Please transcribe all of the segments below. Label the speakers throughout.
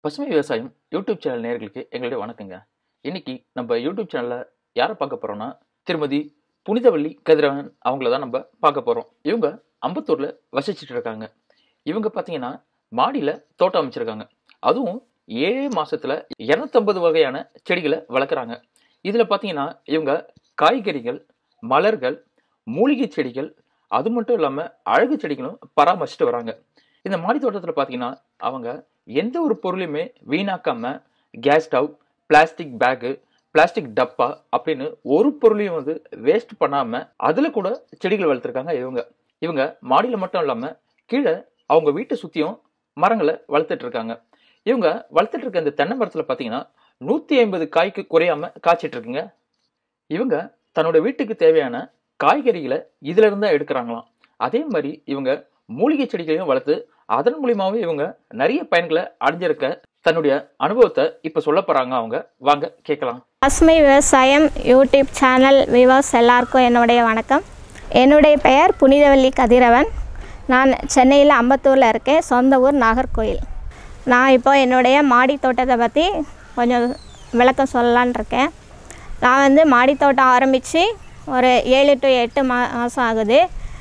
Speaker 1: பசுமை விவசாயம் YouTube channel நேயர்களுக்கு எங்களுடைய வணக்கங்க இன்னைக்கு நம்ம யூடியூப் சேனலில் யாரை பார்க்க போகிறோம்னா திருமதி புனிதவள்ளி கதிரவன் அவங்கள தான் நம்ம பார்க்க போகிறோம் இவங்க அம்பத்தூரில் வசிச்சுட்டு இருக்காங்க இவங்க பார்த்தீங்கன்னா மாடியில் தோட்டம் அமைச்சிருக்காங்க அதுவும் ஏழே மாசத்துல இரநூத்தம்பது வகையான செடிகளை வளர்க்குறாங்க இதில் பார்த்தீங்கன்னா இவங்க காய்கறிகள் மலர்கள் மூலிகை செடிகள் அது மட்டும் இல்லாமல் அழகு செடிகளும் பராமரிச்சுட்டு வராங்க இந்த மாடி தோட்டத்தில் பார்த்தீங்கன்னா அவங்க எந்த ஒரு பொருளையுமே வீணாக்காம gas stove plastic bag plastic டப்பா அப்படின்னு ஒரு பொருளையும் வந்து வேஸ்ட் பண்ணாம அதுல கூட செடிகள் வளர்த்துருக்காங்க இவங்க இவங்க மாடியில் மட்டும் இல்லாம கீழே அவங்க வீட்டை சுத்தியும் மரங்களை வளர்த்துட்டு இருக்காங்க இவங்க வளர்த்துட்டு இருக்க இந்த தென்னை மரத்துல பார்த்தீங்கன்னா நூத்தி ஐம்பது காய்க்கு குறையாம காய்ச்சிட்டு இருக்குங்க இவங்க தன்னோட வீட்டுக்கு தேவையான காய்கறிகளை இதுல இருந்தா எடுக்கிறாங்களாம் அதே மாதிரி இவங்க மூலிகை செடிகளையும் வளர்த்து அதன் மூலியமாவே இவங்க நிறைய பயன்களை அடைஞ்சிருக்க தன்னுடைய அனுபவத்தை இப்ப சொல்ல போறாங்க அவங்க வாங்க கேட்கலாம்
Speaker 2: பசுமை விவசாயம் யூடியூப் சேனல் வியூவர்ஸ் எல்லாருக்கும் என்னுடைய வணக்கம் என்னுடைய பெயர் புனிதவள்ளி கதிரவன் நான் சென்னையில் அம்பத்தூரில் இருக்கேன் சொந்த ஊர் நாகர்கோயில் நான் இப்போ என்னுடைய மாடி தோட்டத்தை பற்றி கொஞ்சம் விளக்கம் சொல்லலான்னு இருக்கேன் நான் வந்து மாடி தோட்டம் ஆரம்பித்து ஒரு ஏழு டு எட்டு மா மாதம் ஆகுது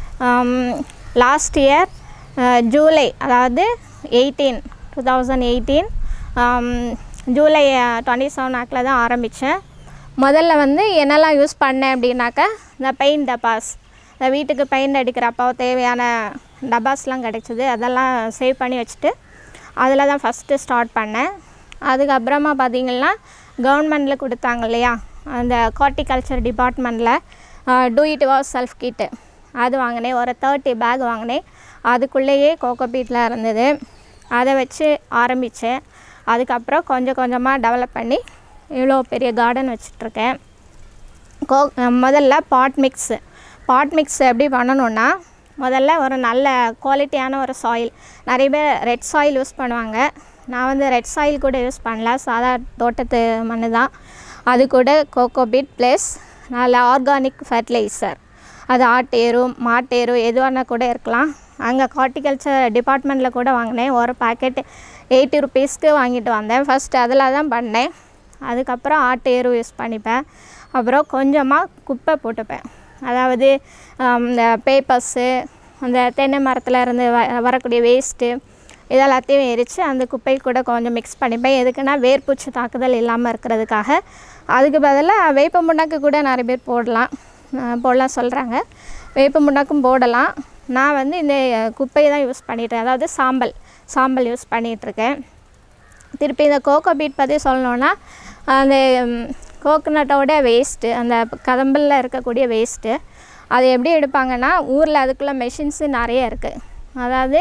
Speaker 2: லாஸ்ட் இயர் ஜூலை அதாவது eighteen two thousand eighteen July twenty seven ஆக்கில் தான் ஆரம்பித்தேன் முதல்ல வந்து என்னெல்லாம் யூஸ் பண்ணேன் அப்படின்னாக்கா இந்த பெயிண்ட் டப்பாஸ் இந்த வீட்டுக்கு பெயிண்ட் அடிக்கிறப்போ தேவையான டப்பாஸ்லாம் கிடச்சிது அதெல்லாம் சேவ் பண்ணி வச்சுட்டு அதில் தான் ஃபஸ்ட்டு ஸ்டார்ட் பண்ணேன் அதுக்கப்புறமா பார்த்திங்கன்னா கவர்மெண்டில் கொடுத்தாங்க இல்லையா அந்த ஹார்ட்டிகல்ச்சர் டிபார்ட்மெண்ட்டில் to it was self kit அது வாங்கினேன் ஒரு தேர்ட்டி பேக் வாங்கினேன் அதுக்குள்ளேயே கோகோபீட்டில் இருந்தது அதை வச்சு ஆரம்பித்தேன் அதுக்கப்புறம் கொஞ்சம் கொஞ்சமாக டெவலப் பண்ணி இவ்வளோ பெரிய கார்டன் வச்சிட்ருக்கேன் கோ முதல்ல பாட் மிக்ஸு பாட் மிக்ஸ் எப்படி பண்ணணுன்னா முதல்ல ஒரு நல்ல குவாலிட்டியான ஒரு சாயில் நிறைய பேர் ரெட் சாயில் யூஸ் பண்ணுவாங்க நான் வந்து ரெட் சாயில் கூட யூஸ் பண்ணல சாதா தோட்டத்து மண் தான் அது கூட கோகோபீட் ப்ளஸ் நல்ல ஆர்கானிக் ஃபர்டிலைசர் அது ஆட்டேரு மாட்டேரு எது வேணால் கூட இருக்கலாம் அங்கே ஹார்ட்டிகல்ச்சர் டிபார்ட்மெண்ட்டில் கூட வாங்கினேன் ஒரு பாக்கெட் எயிட்டி ருபீஸ்க்கு வாங்கிட்டு வந்தேன் ஃபஸ்ட்டு அதில் தான் பண்ணேன் அதுக்கப்புறம் ஆட்டு எரு யூஸ் பண்ணிப்பேன் அப்புறம் கொஞ்சமாக குப்பை போட்டுப்பேன் அதாவது இந்த பேப்பர்ஸு அந்த தென்னை மரத்தில் இருந்து வ வரக்கூடிய வேஸ்ட்டு இதெல்லாத்தையும் எரித்து அந்த குப்பை கூட கொஞ்சம் மிக்ஸ் பண்ணிப்பேன் எதுக்குன்னா வேர்பூச்சி தாக்குதல் இல்லாமல் இருக்கிறதுக்காக அதுக்கு பதிலாக வேப்ப முன்னாக்கு கூட நிறைய பேர் போடலாம் போடலாம் சொல்கிறாங்க வேப்ப முன்னாக்கும் போடலாம் நான் வந்து இந்த குப்பையை தான் யூஸ் பண்ணிட்டேன் அதாவது சாம்பல் சாம்பல் யூஸ் பண்ணிகிட்ருக்கேன் திருப்பி இந்த கோகோ பீட் பற்றி சொல்லணுன்னா அந்த கோகோனட்டோட வேஸ்ட்டு அந்த கதம்பலில் இருக்கக்கூடிய வேஸ்ட்டு அது எப்படி எடுப்பாங்கன்னா ஊரில் அதுக்குள்ளே மெஷின்ஸு நிறைய இருக்குது அதாவது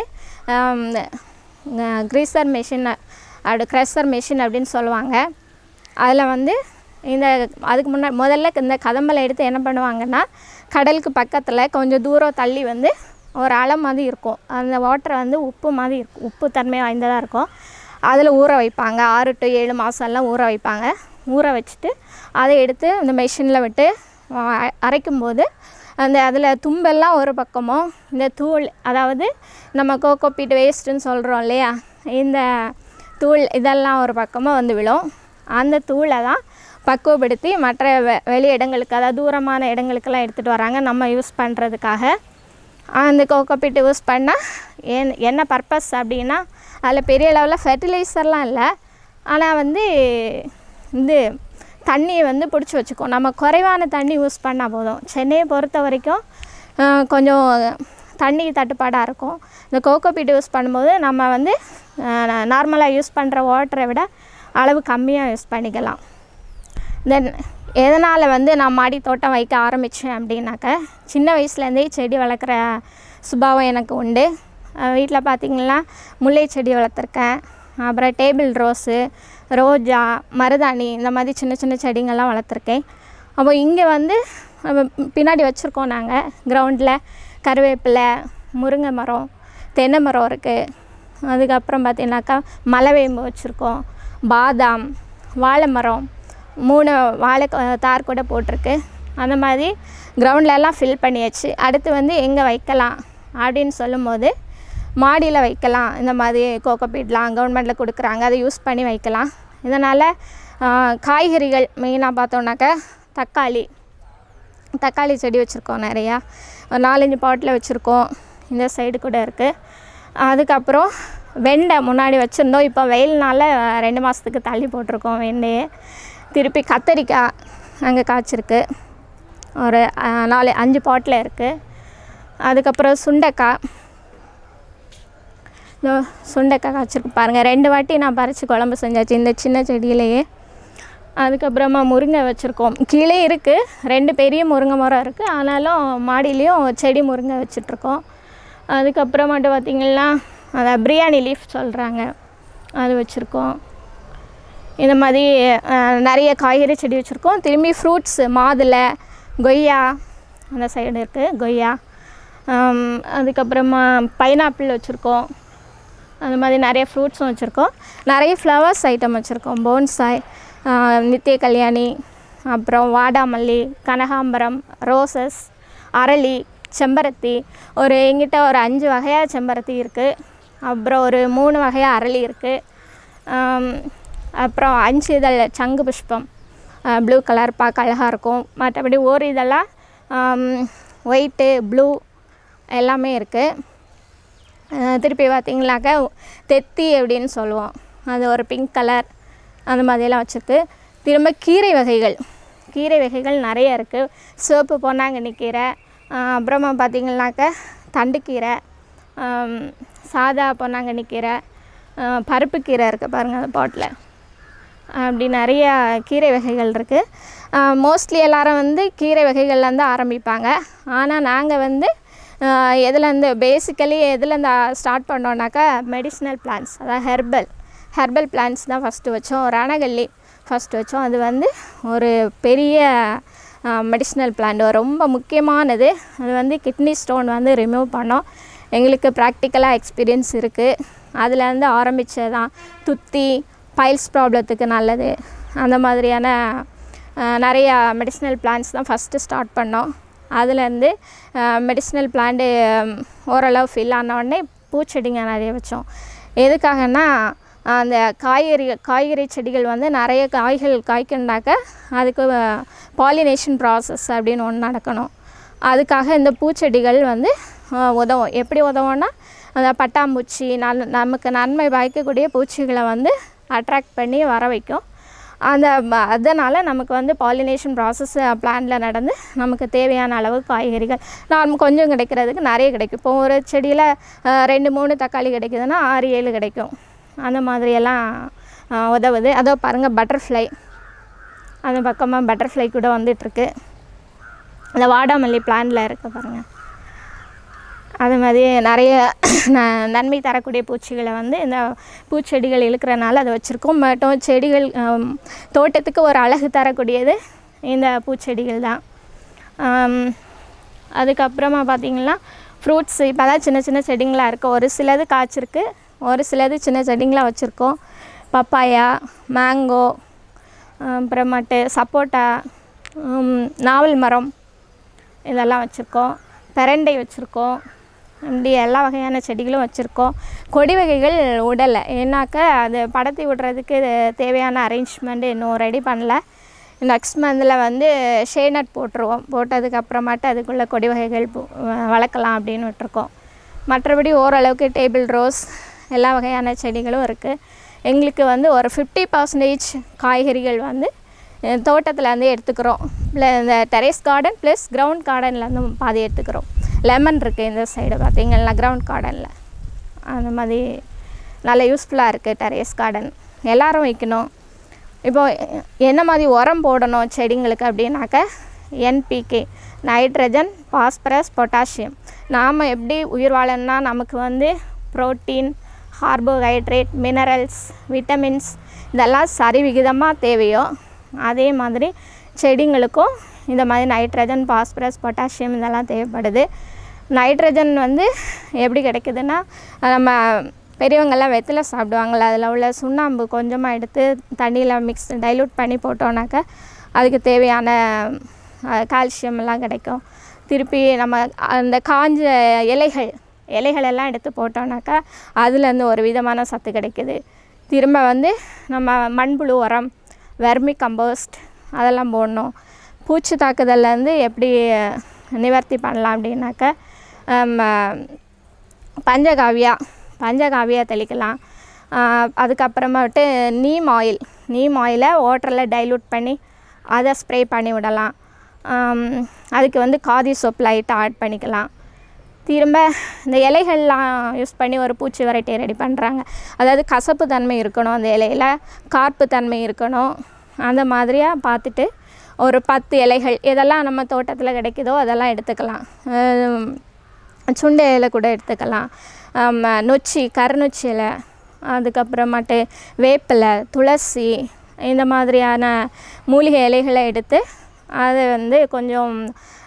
Speaker 2: க்ரீசர் மிஷின் அப்படி க்ரெஷர் மிஷின் அப்படின்னு சொல்லுவாங்க அதில் வந்து இந்த அதுக்கு முன்னா முதல்ல இந்த கதம்பலை எடுத்து என்ன பண்ணுவாங்கன்னா கடலுக்கு பக்கத்தில் கொஞ்சம் தூரம் தள்ளி வந்து ஒரு அலை மாதிரி இருக்கும் அந்த வாட்டர் வந்து உப்பு மாதிரி இருக்கும் உப்பு தன்மை வாய்ந்ததாக இருக்கும் அதில் ஊற வைப்பாங்க ஆறு டு ஏழு மாதம்லாம் ஊற வைப்பாங்க ஊற வச்சுட்டு அதை எடுத்து இந்த மெஷினில் விட்டு அரைக்கும்போது அந்த அதில் தும்பெல்லாம் ஒரு பக்கமும் இந்த தூள் அதாவது நம்ம கோகோபீட் வேஸ்ட்டுன்னு சொல்கிறோம் இல்லையா இந்த தூள் இதெல்லாம் ஒரு பக்கமாக வந்து விழும் அந்த தூளை தான் பக்குவப்படுத்தி மற்ற வெ வெளி இடங்களுக்கு அதாவது தூரமான இடங்களுக்கெல்லாம் எடுத்துகிட்டு வராங்க நம்ம யூஸ் பண்ணுறதுக்காக அந்த கோகோபீட் யூஸ் பண்ணால் என் என்ன பர்பஸ் அப்படின்னா அதில் பெரிய லெவலில் ஃபெர்டிலைசர்லாம் இல்லை ஆனால் வந்து இது தண்ணியை வந்து பிடிச்சி வச்சுக்கோ நம்ம குறைவான தண்ணி யூஸ் பண்ணால் போதும் சென்னையை பொறுத்த வரைக்கும் கொஞ்சம் தண்ணி தட்டுப்பாடாக இருக்கும் இந்த கோகோபீட் யூஸ் பண்ணும்போது நம்ம வந்து நார்மலாக யூஸ் பண்ணுற வாட்டரை விட அளவு கம்மியாக யூஸ் பண்ணிக்கலாம் தென் எதனால் வந்து நான் மாடி தோட்டம் வைக்க ஆரம்பித்தேன் அப்படின்னாக்க சின்ன வயசுலேருந்தே செடி வளர்க்குற சுபாவம் எனக்கு உண்டு வீட்டில் பார்த்திங்கன்னா முல்லை செடி வளர்த்துருக்கேன் அப்புறம் டேபிள் ரோஸு ரோஜா மருதாணி இந்த மாதிரி சின்ன சின்ன செடிங்கள்லாம் வளர்த்துருக்கேன் அப்போ இங்கே வந்து பின்னாடி வச்சுருக்கோம் நாங்கள் கிரவுண்டில் கருவேப்பிலை முருங்கை மரம் தென்னை மரம் இருக்குது அதுக்கப்புறம் பார்த்திங்கனாக்கா மலைவேம்பு வச்சுருக்கோம் பாதாம் வாழை மரம் மூணு வாழை தார் கூட போட்டிருக்கு அந்த மாதிரி கிரவுண்ட்லலாம் ஃபில் பண்ணியாச்சு அடுத்து வந்து எங்கே வைக்கலாம் அப்படின்னு சொல்லும்போது மாடியில் வைக்கலாம் இந்த மாதிரி கோகோபீட்லாம் கவர்மெண்ட்டில் கொடுக்குறாங்க அதை யூஸ் பண்ணி வைக்கலாம் இதனால் காய்கறிகள் மெயினாக பார்த்தோன்னாக்கா தக்காளி தக்காளி செடி வச்சுருக்கோம் நிறையா ஒரு நாலஞ்சு பாட்டில் வச்சுருக்கோம் இந்த சைடு கூட இருக்குது அதுக்கப்புறம் வெண்டை முன்னாடி வச்சுருந்தோம் இப்போ வெயில்னால ரெண்டு மாதத்துக்கு தள்ளி போட்டிருக்கோம் வெண்டையை திருப்பி கத்தரிக்காய் அங்கே காய்ச்சிருக்கு ஒரு அஹ், நாலு அஞ்சு பாட்டில் இருக்குது அதுக்கப்புறம் சுண்டைக்காய் இந்த சுண்டைக்காய் காய்ச்சிருக்கு பாருங்கள் ரெண்டு வாட்டி நான் பறித்து குழம்பு செஞ்சாச்சு இந்த சின்ன செடியிலேயே அதுக்கப்புறமா முருங்கை வச்சுருக்கோம் கீழே இருக்குது ரெண்டு பெரிய முருங்கை மரம் இருக்குது ஆனாலும் மாடியிலையும் செடி முருங்கை வச்சிட்ருக்கோம் அதுக்கப்புறமாட்டு பார்த்திங்கன்னா அந்த பிரியாணி லீஃப் சொல்கிறாங்க அது வச்சுருக்கோம் இந்த மாதிரி அஹ், நிறைய காய்கறி செடி வச்சுருக்கோம் திரும்பி ஃப்ரூட்ஸு மாதுளை கொய்யா அந்த சைடு இருக்குது கொய்யா ஆம், அதுக்கப்புறமா பைனாப்பிள் வச்சுருக்கோம் அந்த மாதிரி நிறைய ஃப்ரூட்ஸும் வச்சுருக்கோம் நிறைய ஃப்ளவர்ஸ் ஐட்டம் வச்சுருக்கோம் போன்சாய் நித்திய கல்யாணி அப்புறம் வாடாமல்லி கனகாம்பரம் ரோசஸ் அரளி செம்பருத்தி ஒரு எங்கிட்ட ஒரு அஞ்சு வகையாக செம்பருத்தி இருக்குது அப்புறம் ஒரு மூணு வகையாக அரளி இருக்குது அப்புறம் அஞ்சு இதழ் சங்கு புஷ்பம் ப்ளூ கலர் பார்க்க அழகாக இருக்கும் மற்றபடி ஒரு இதெல்லாம் ஒயிட்டு ப்ளூ எல்லாமே இருக்குது அஹ் திருப்பி பார்த்தீங்கன்னாக்கா தெத்தி அப்படின்னு சொல்லுவோம் அது ஒரு பிங்க் கலர் அந்த மாதிரியெல்லாம் வச்சுருக்கு திரும்ப கீரை வகைகள் கீரை வகைகள் நிறைய இருக்குது சிவப்பு பொன்னாங்கண்ணி கீரை அஹ் அப்புறமா பார்த்தீங்கன்னாக்கா தண்டுக்கீரை ஆம், சாதா பொன்னாங்கண்ணி கீரை அஹ் பருப்பு கீரை இருக்குது பாருங்கள் அந்த பாட்டில் அப்படி நிறைய கீரை வகைகள் இருக்குது மோஸ்ட்லி எல்லாரும் வந்து கீரை வகைகள்லேருந்து ஆரம்பிப்பாங்க ஆனால் நாங்கள் வந்து ஆஹ் எதுலேருந்து பேசிக்கலி எதுலேருந்து ஸ்டார்ட் பண்ணோன்னாக்கா மெடிசினல் பிளான்ஸ் அதாவது ஹெர்பல் ஹெர்பல் பிளான்ஸ் தான் ஃபஸ்ட்டு வச்சோம் ரணகல்லி ஃபஸ்ட்டு வச்சோம் அது வந்து ஒரு பெரிய மெடிசினல் பிளான்ட் ரொம்ப முக்கியமானது அது வந்து கிட்னி ஸ்டோன் வந்து ரிமூவ் பண்ணோம் எங்களுக்கு ப்ராக்டிக்கலாக எக்ஸ்பீரியன்ஸ் இருக்குது அதுலேருந்து ஆரம்பித்தது தான் துத்தி பைல்ஸ் ப்ராப்ளத்துக்கு நல்லது அந்த மாதிரியான அஹ், நிறைய மெடிசினல் பிளான்ஸ் தான் ஃபஸ்ட்டு ஸ்டார்ட் பண்ணோம் அதுலேருந்து மெடிசினல் பிளான்ட்டு ஓரளவு ஃபில் ஆன உடனே பூச்செடிங்க நிறைய வச்சோம் எதுக்காகன்னா அந்த காய்கறி காய்கறி செடிகள் வந்து நிறைய காய்கள் காய்க்கணுனாக்க அதுக்கு பாலினேஷன் ப்ராசஸ் அப்படின்னு ஒன்று நடக்கணும் அதுக்காக இந்த பூச்செடிகள் வந்து அஹ், உதவும் எப்படி உதவும்னா அந்த பட்டாம்பூச்சி நன் நமக்கு நன்மை பயக்கக்கூடிய பூச்சிகளை வந்து அட்ராக்ட் பண்ணி வர வைக்கும் அந்த அதனால் நமக்கு வந்து பாலினேஷன் ப்ராசஸ் பிளான்ல நடந்து நமக்கு தேவையான அளவு காய்கறிகள் நான் கொஞ்சம் கிடைக்கிறதுக்கு நிறைய கிடைக்கும் இப்போ ஒரு செடியில் ரெண்டு மூணு தக்காளி கிடைக்குதுன்னா ஆறு ஏழு கிடைக்கும் அந்த மாதிரியெல்லாம் அஹ், உதவுது அதோ பாருங்கள் பட்டர்ஃப்ளை அந்த பக்கமாக பட்டர்ஃப்ளை கூட வந்துட்டுருக்கு இந்த வாடாமல்லி பிளான்ல இருக்க பாருங்கள் அது மாதிரி நிறைய ந- நன்மை தரக்கூடிய பூச்சிகளை வந்து இந்த பூச்செடிகள் இழுக்கிறனால அதை வச்சுருக்கோம் மட்டும் செடிகள் ஆம், தோட்டத்துக்கு ஒரு அழகு தரக்கூடியது இந்த பூச்செடிகள் தான் ஆம், அதுக்கப்புறமா பார்த்திங்கன்னா ஃப்ரூட்ஸ் இப்போ தான் சின்ன சின்ன செடிங்களாக இருக்குது ஒரு சிலது காய்ச்சிருக்கு ஒரு சிலது சின்ன செடிங்களாக வச்சுருக்கோம் பப்பாயா மேங்கோ அப்புறமாட்டு சப்போட்டா உம், நாவல் மரம் இதெல்லாம் வச்சுருக்கோம் பெரண்டை வச்சுருக்கோம் இப்படி எல்லா வகையான செடிகளும் வச்சுருக்கோம் கொடி வகைகள் விடலை ஏன்னாக்கா அது படத்தி விடுறதுக்கு இது தேவையான அரேஞ்ச்மெண்ட் இன்னும் ரெடி பண்ணல நெக்ஸ்ட் மந்தில் வந்து ஷேனட் போட்டுருவோம் போட்டதுக்கு அப்புறமாட்டு அதுக்குள்ளே கொடி வகைகள் பு- வளர்க்கலாம் அப்படின்னு விட்டுருக்கோம் மற்றபடி ஓரளவுக்கு டேபிள் ரோஸ் எல்லா வகையான செடிகளும் இருக்குது எங்களுக்கு வந்து ஒரு ஃபிஃப்டி பர்சன்டேஜ் காய்கறிகள் வந்து அஹ், தோட்டத்துலேருந்து எடுத்துக்கிறோம் இல்லை இந்த டெரேஸ் கார்டன் ப்ளஸ் கிரவுண்ட் கார்டன்லேருந்து பாதி எடுத்துக்கிறோம் லெமன் இருக்குது இந்த சைடு பார்த்தீங்கன்னா கிரவுண்ட் கார்டனில் அந்த மாதிரி நல்ல யூஸ்ஃபுல்லாக இருக்குது டெரேஸ் கார்டன் எல்லாரும் வைக்கணும் இப்போ என்ன மாதிரி உரம் போடணும் செடிங்களுக்கு அப்படின்னாக்க என்பிகே நைட்ரஜன் பாஸ்பரஸ் பொட்டாசியம் நாம் எப்படி உயிர் வாழணும்னா நமக்கு வந்து புரோட்டீன் கார்போஹைட்ரேட் மினரல்ஸ் விட்டமின்ஸ் இதெல்லாம் சரிவிகிதமாக தேவையோ அதே மாதிரி செடிங்களுக்கும் இந்த மாதிரி நைட்ரஜன் பாஸ்பரஸ் பொட்டாசியம் இதெல்லாம் தேவைப்படுது நைட்ரஜன் வந்து எப்படி கிடைக்குதுன்னா நம்ம பெரியவங்கெல்லாம் வெத்தலை சாப்பிடுவாங்கள்ல அதில் உள்ள சுண்ணாம்பு கொஞ்சமாக எடுத்து தண்ணியில் மிக்ஸ் டைலூட் பண்ணி போட்டோன்னாக்கா அதுக்கு தேவையான கால்சியம் எல்லாம் கிடைக்கும் திருப்பி நம்ம அந்த காஞ்ச இலைகள் இலைகளெல்லாம் எடுத்து போட்டோம்னாக்கா அதுலேருந்து ஒரு விதமான சத்து கிடைக்குது திரும்ப வந்து நம்ம மண்புழு உரம் வெர்மி கம்போஸ்ட் அதெல்லாம் போடணும் பூச்சி தாக்குதல்லேருந்து எப்படி நிவர்த்தி பண்ணலாம் அப்படின்னாக்கா பஞ்சகாவியா பஞ்சகாவியா தெளிக்கலாம் அதுக்கப்புறமாட்டு நீம் ஆயில் நீம் ஆயிலை வாட்டரில் டைலூட் பண்ணி அதை ஸ்ப்ரே பண்ணி விடலாம் அதுக்கு வந்து காதி சோப் லைட்டாக ஆட் பண்ணிக்கலாம் திரும்ப இந்த இலைகள்லாம் யூஸ் பண்ணி ஒரு பூச்சி வெரைட்டி ரெடி பண்ணுறாங்க அதாவது கசப்பு தன்மை இருக்கணும் அந்த இலையில் கார்ப்பு தன்மை இருக்கணும் அந்த மாதிரியாக பார்த்துட்டு ஒரு பத்து இலைகள் எதெல்லாம் நம்ம தோட்டத்தில் கிடைக்குதோ அதெல்லாம் எடுத்துக்கலாம் சுண்டை இலை கூட எடுத்துக்கலாம் நொச்சி கருநொச்சி இலை அதுக்கப்புறமாட்டு வேப்பிலை துளசி இந்த மாதிரியான மூலிகை இலைகளை எடுத்து அதை வந்து கொஞ்சம்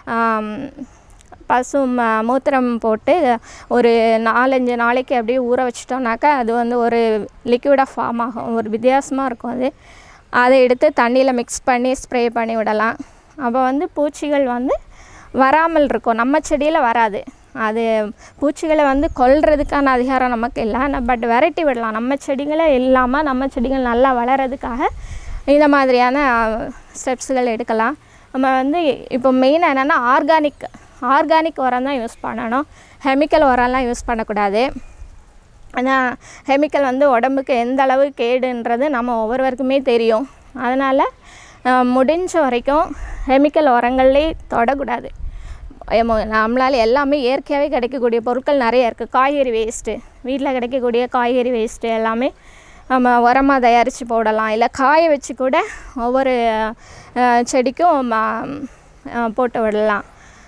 Speaker 2: பசு ம மூத்திரம் போட்டு ஒரு நாலஞ்சு நாளைக்கு அப்படியே ஊற வச்சிட்டோம்னாக்கா அது வந்து ஒரு லிக்விடாக ஃபார்ம் ஆகும் ஒரு வித்தியாசமாக இருக்கும் அது அதை எடுத்து தண்ணியில் மிக்ஸ் பண்ணி ஸ்ப்ரே பண்ணி விடலாம் அப்போ வந்து பூச்சிகள் வந்து வராமல் இருக்கும் நம்ம செடியில் வராது அது பூச்சிகளை வந்து கொல்றதுக்கான அதிகாரம் நமக்கு இல்லை பட் வெரைட்டி விடலாம் நம்ம செடிகளை இல்லாமல் நம்ம செடிகள் நல்லா வளர்கிறதுக்காக இந்த மாதிரியான ஸ்டெப்ஸுகள் எடுக்கலாம் நம்ம வந்து இப்போ மெயினாக என்னென்னா ஆர்கானிக் ஆர்கானிக் உரம் தான் யூஸ் பண்ணணும் கெமிக்கல் உரம்லாம் யூஸ் பண்ணக்கூடாது ஆனால் கெமிக்கல் வந்து உடம்புக்கு எந்த அளவு கேடுன்றது நம்ம ஒவ்வொருவருக்குமே தெரியும் அதனால் முடிஞ்ச வரைக்கும் கெமிக்கல் உரங்கள்லே தொடக்கூடாது நம்மளால் எல்லாமே இயற்கையாகவே கிடைக்கக்கூடிய பொருட்கள் நிறைய இருக்குது காய்கறி வேஸ்ட்டு வீட்டில் கிடைக்கக்கூடிய காய்கறி வேஸ்ட்டு எல்லாமே நம்ம உரமாக தயாரித்து போடலாம் இல்லை காய வச்சு கூட ஒவ்வொரு செடிக்கும் போட்டு விடலாம்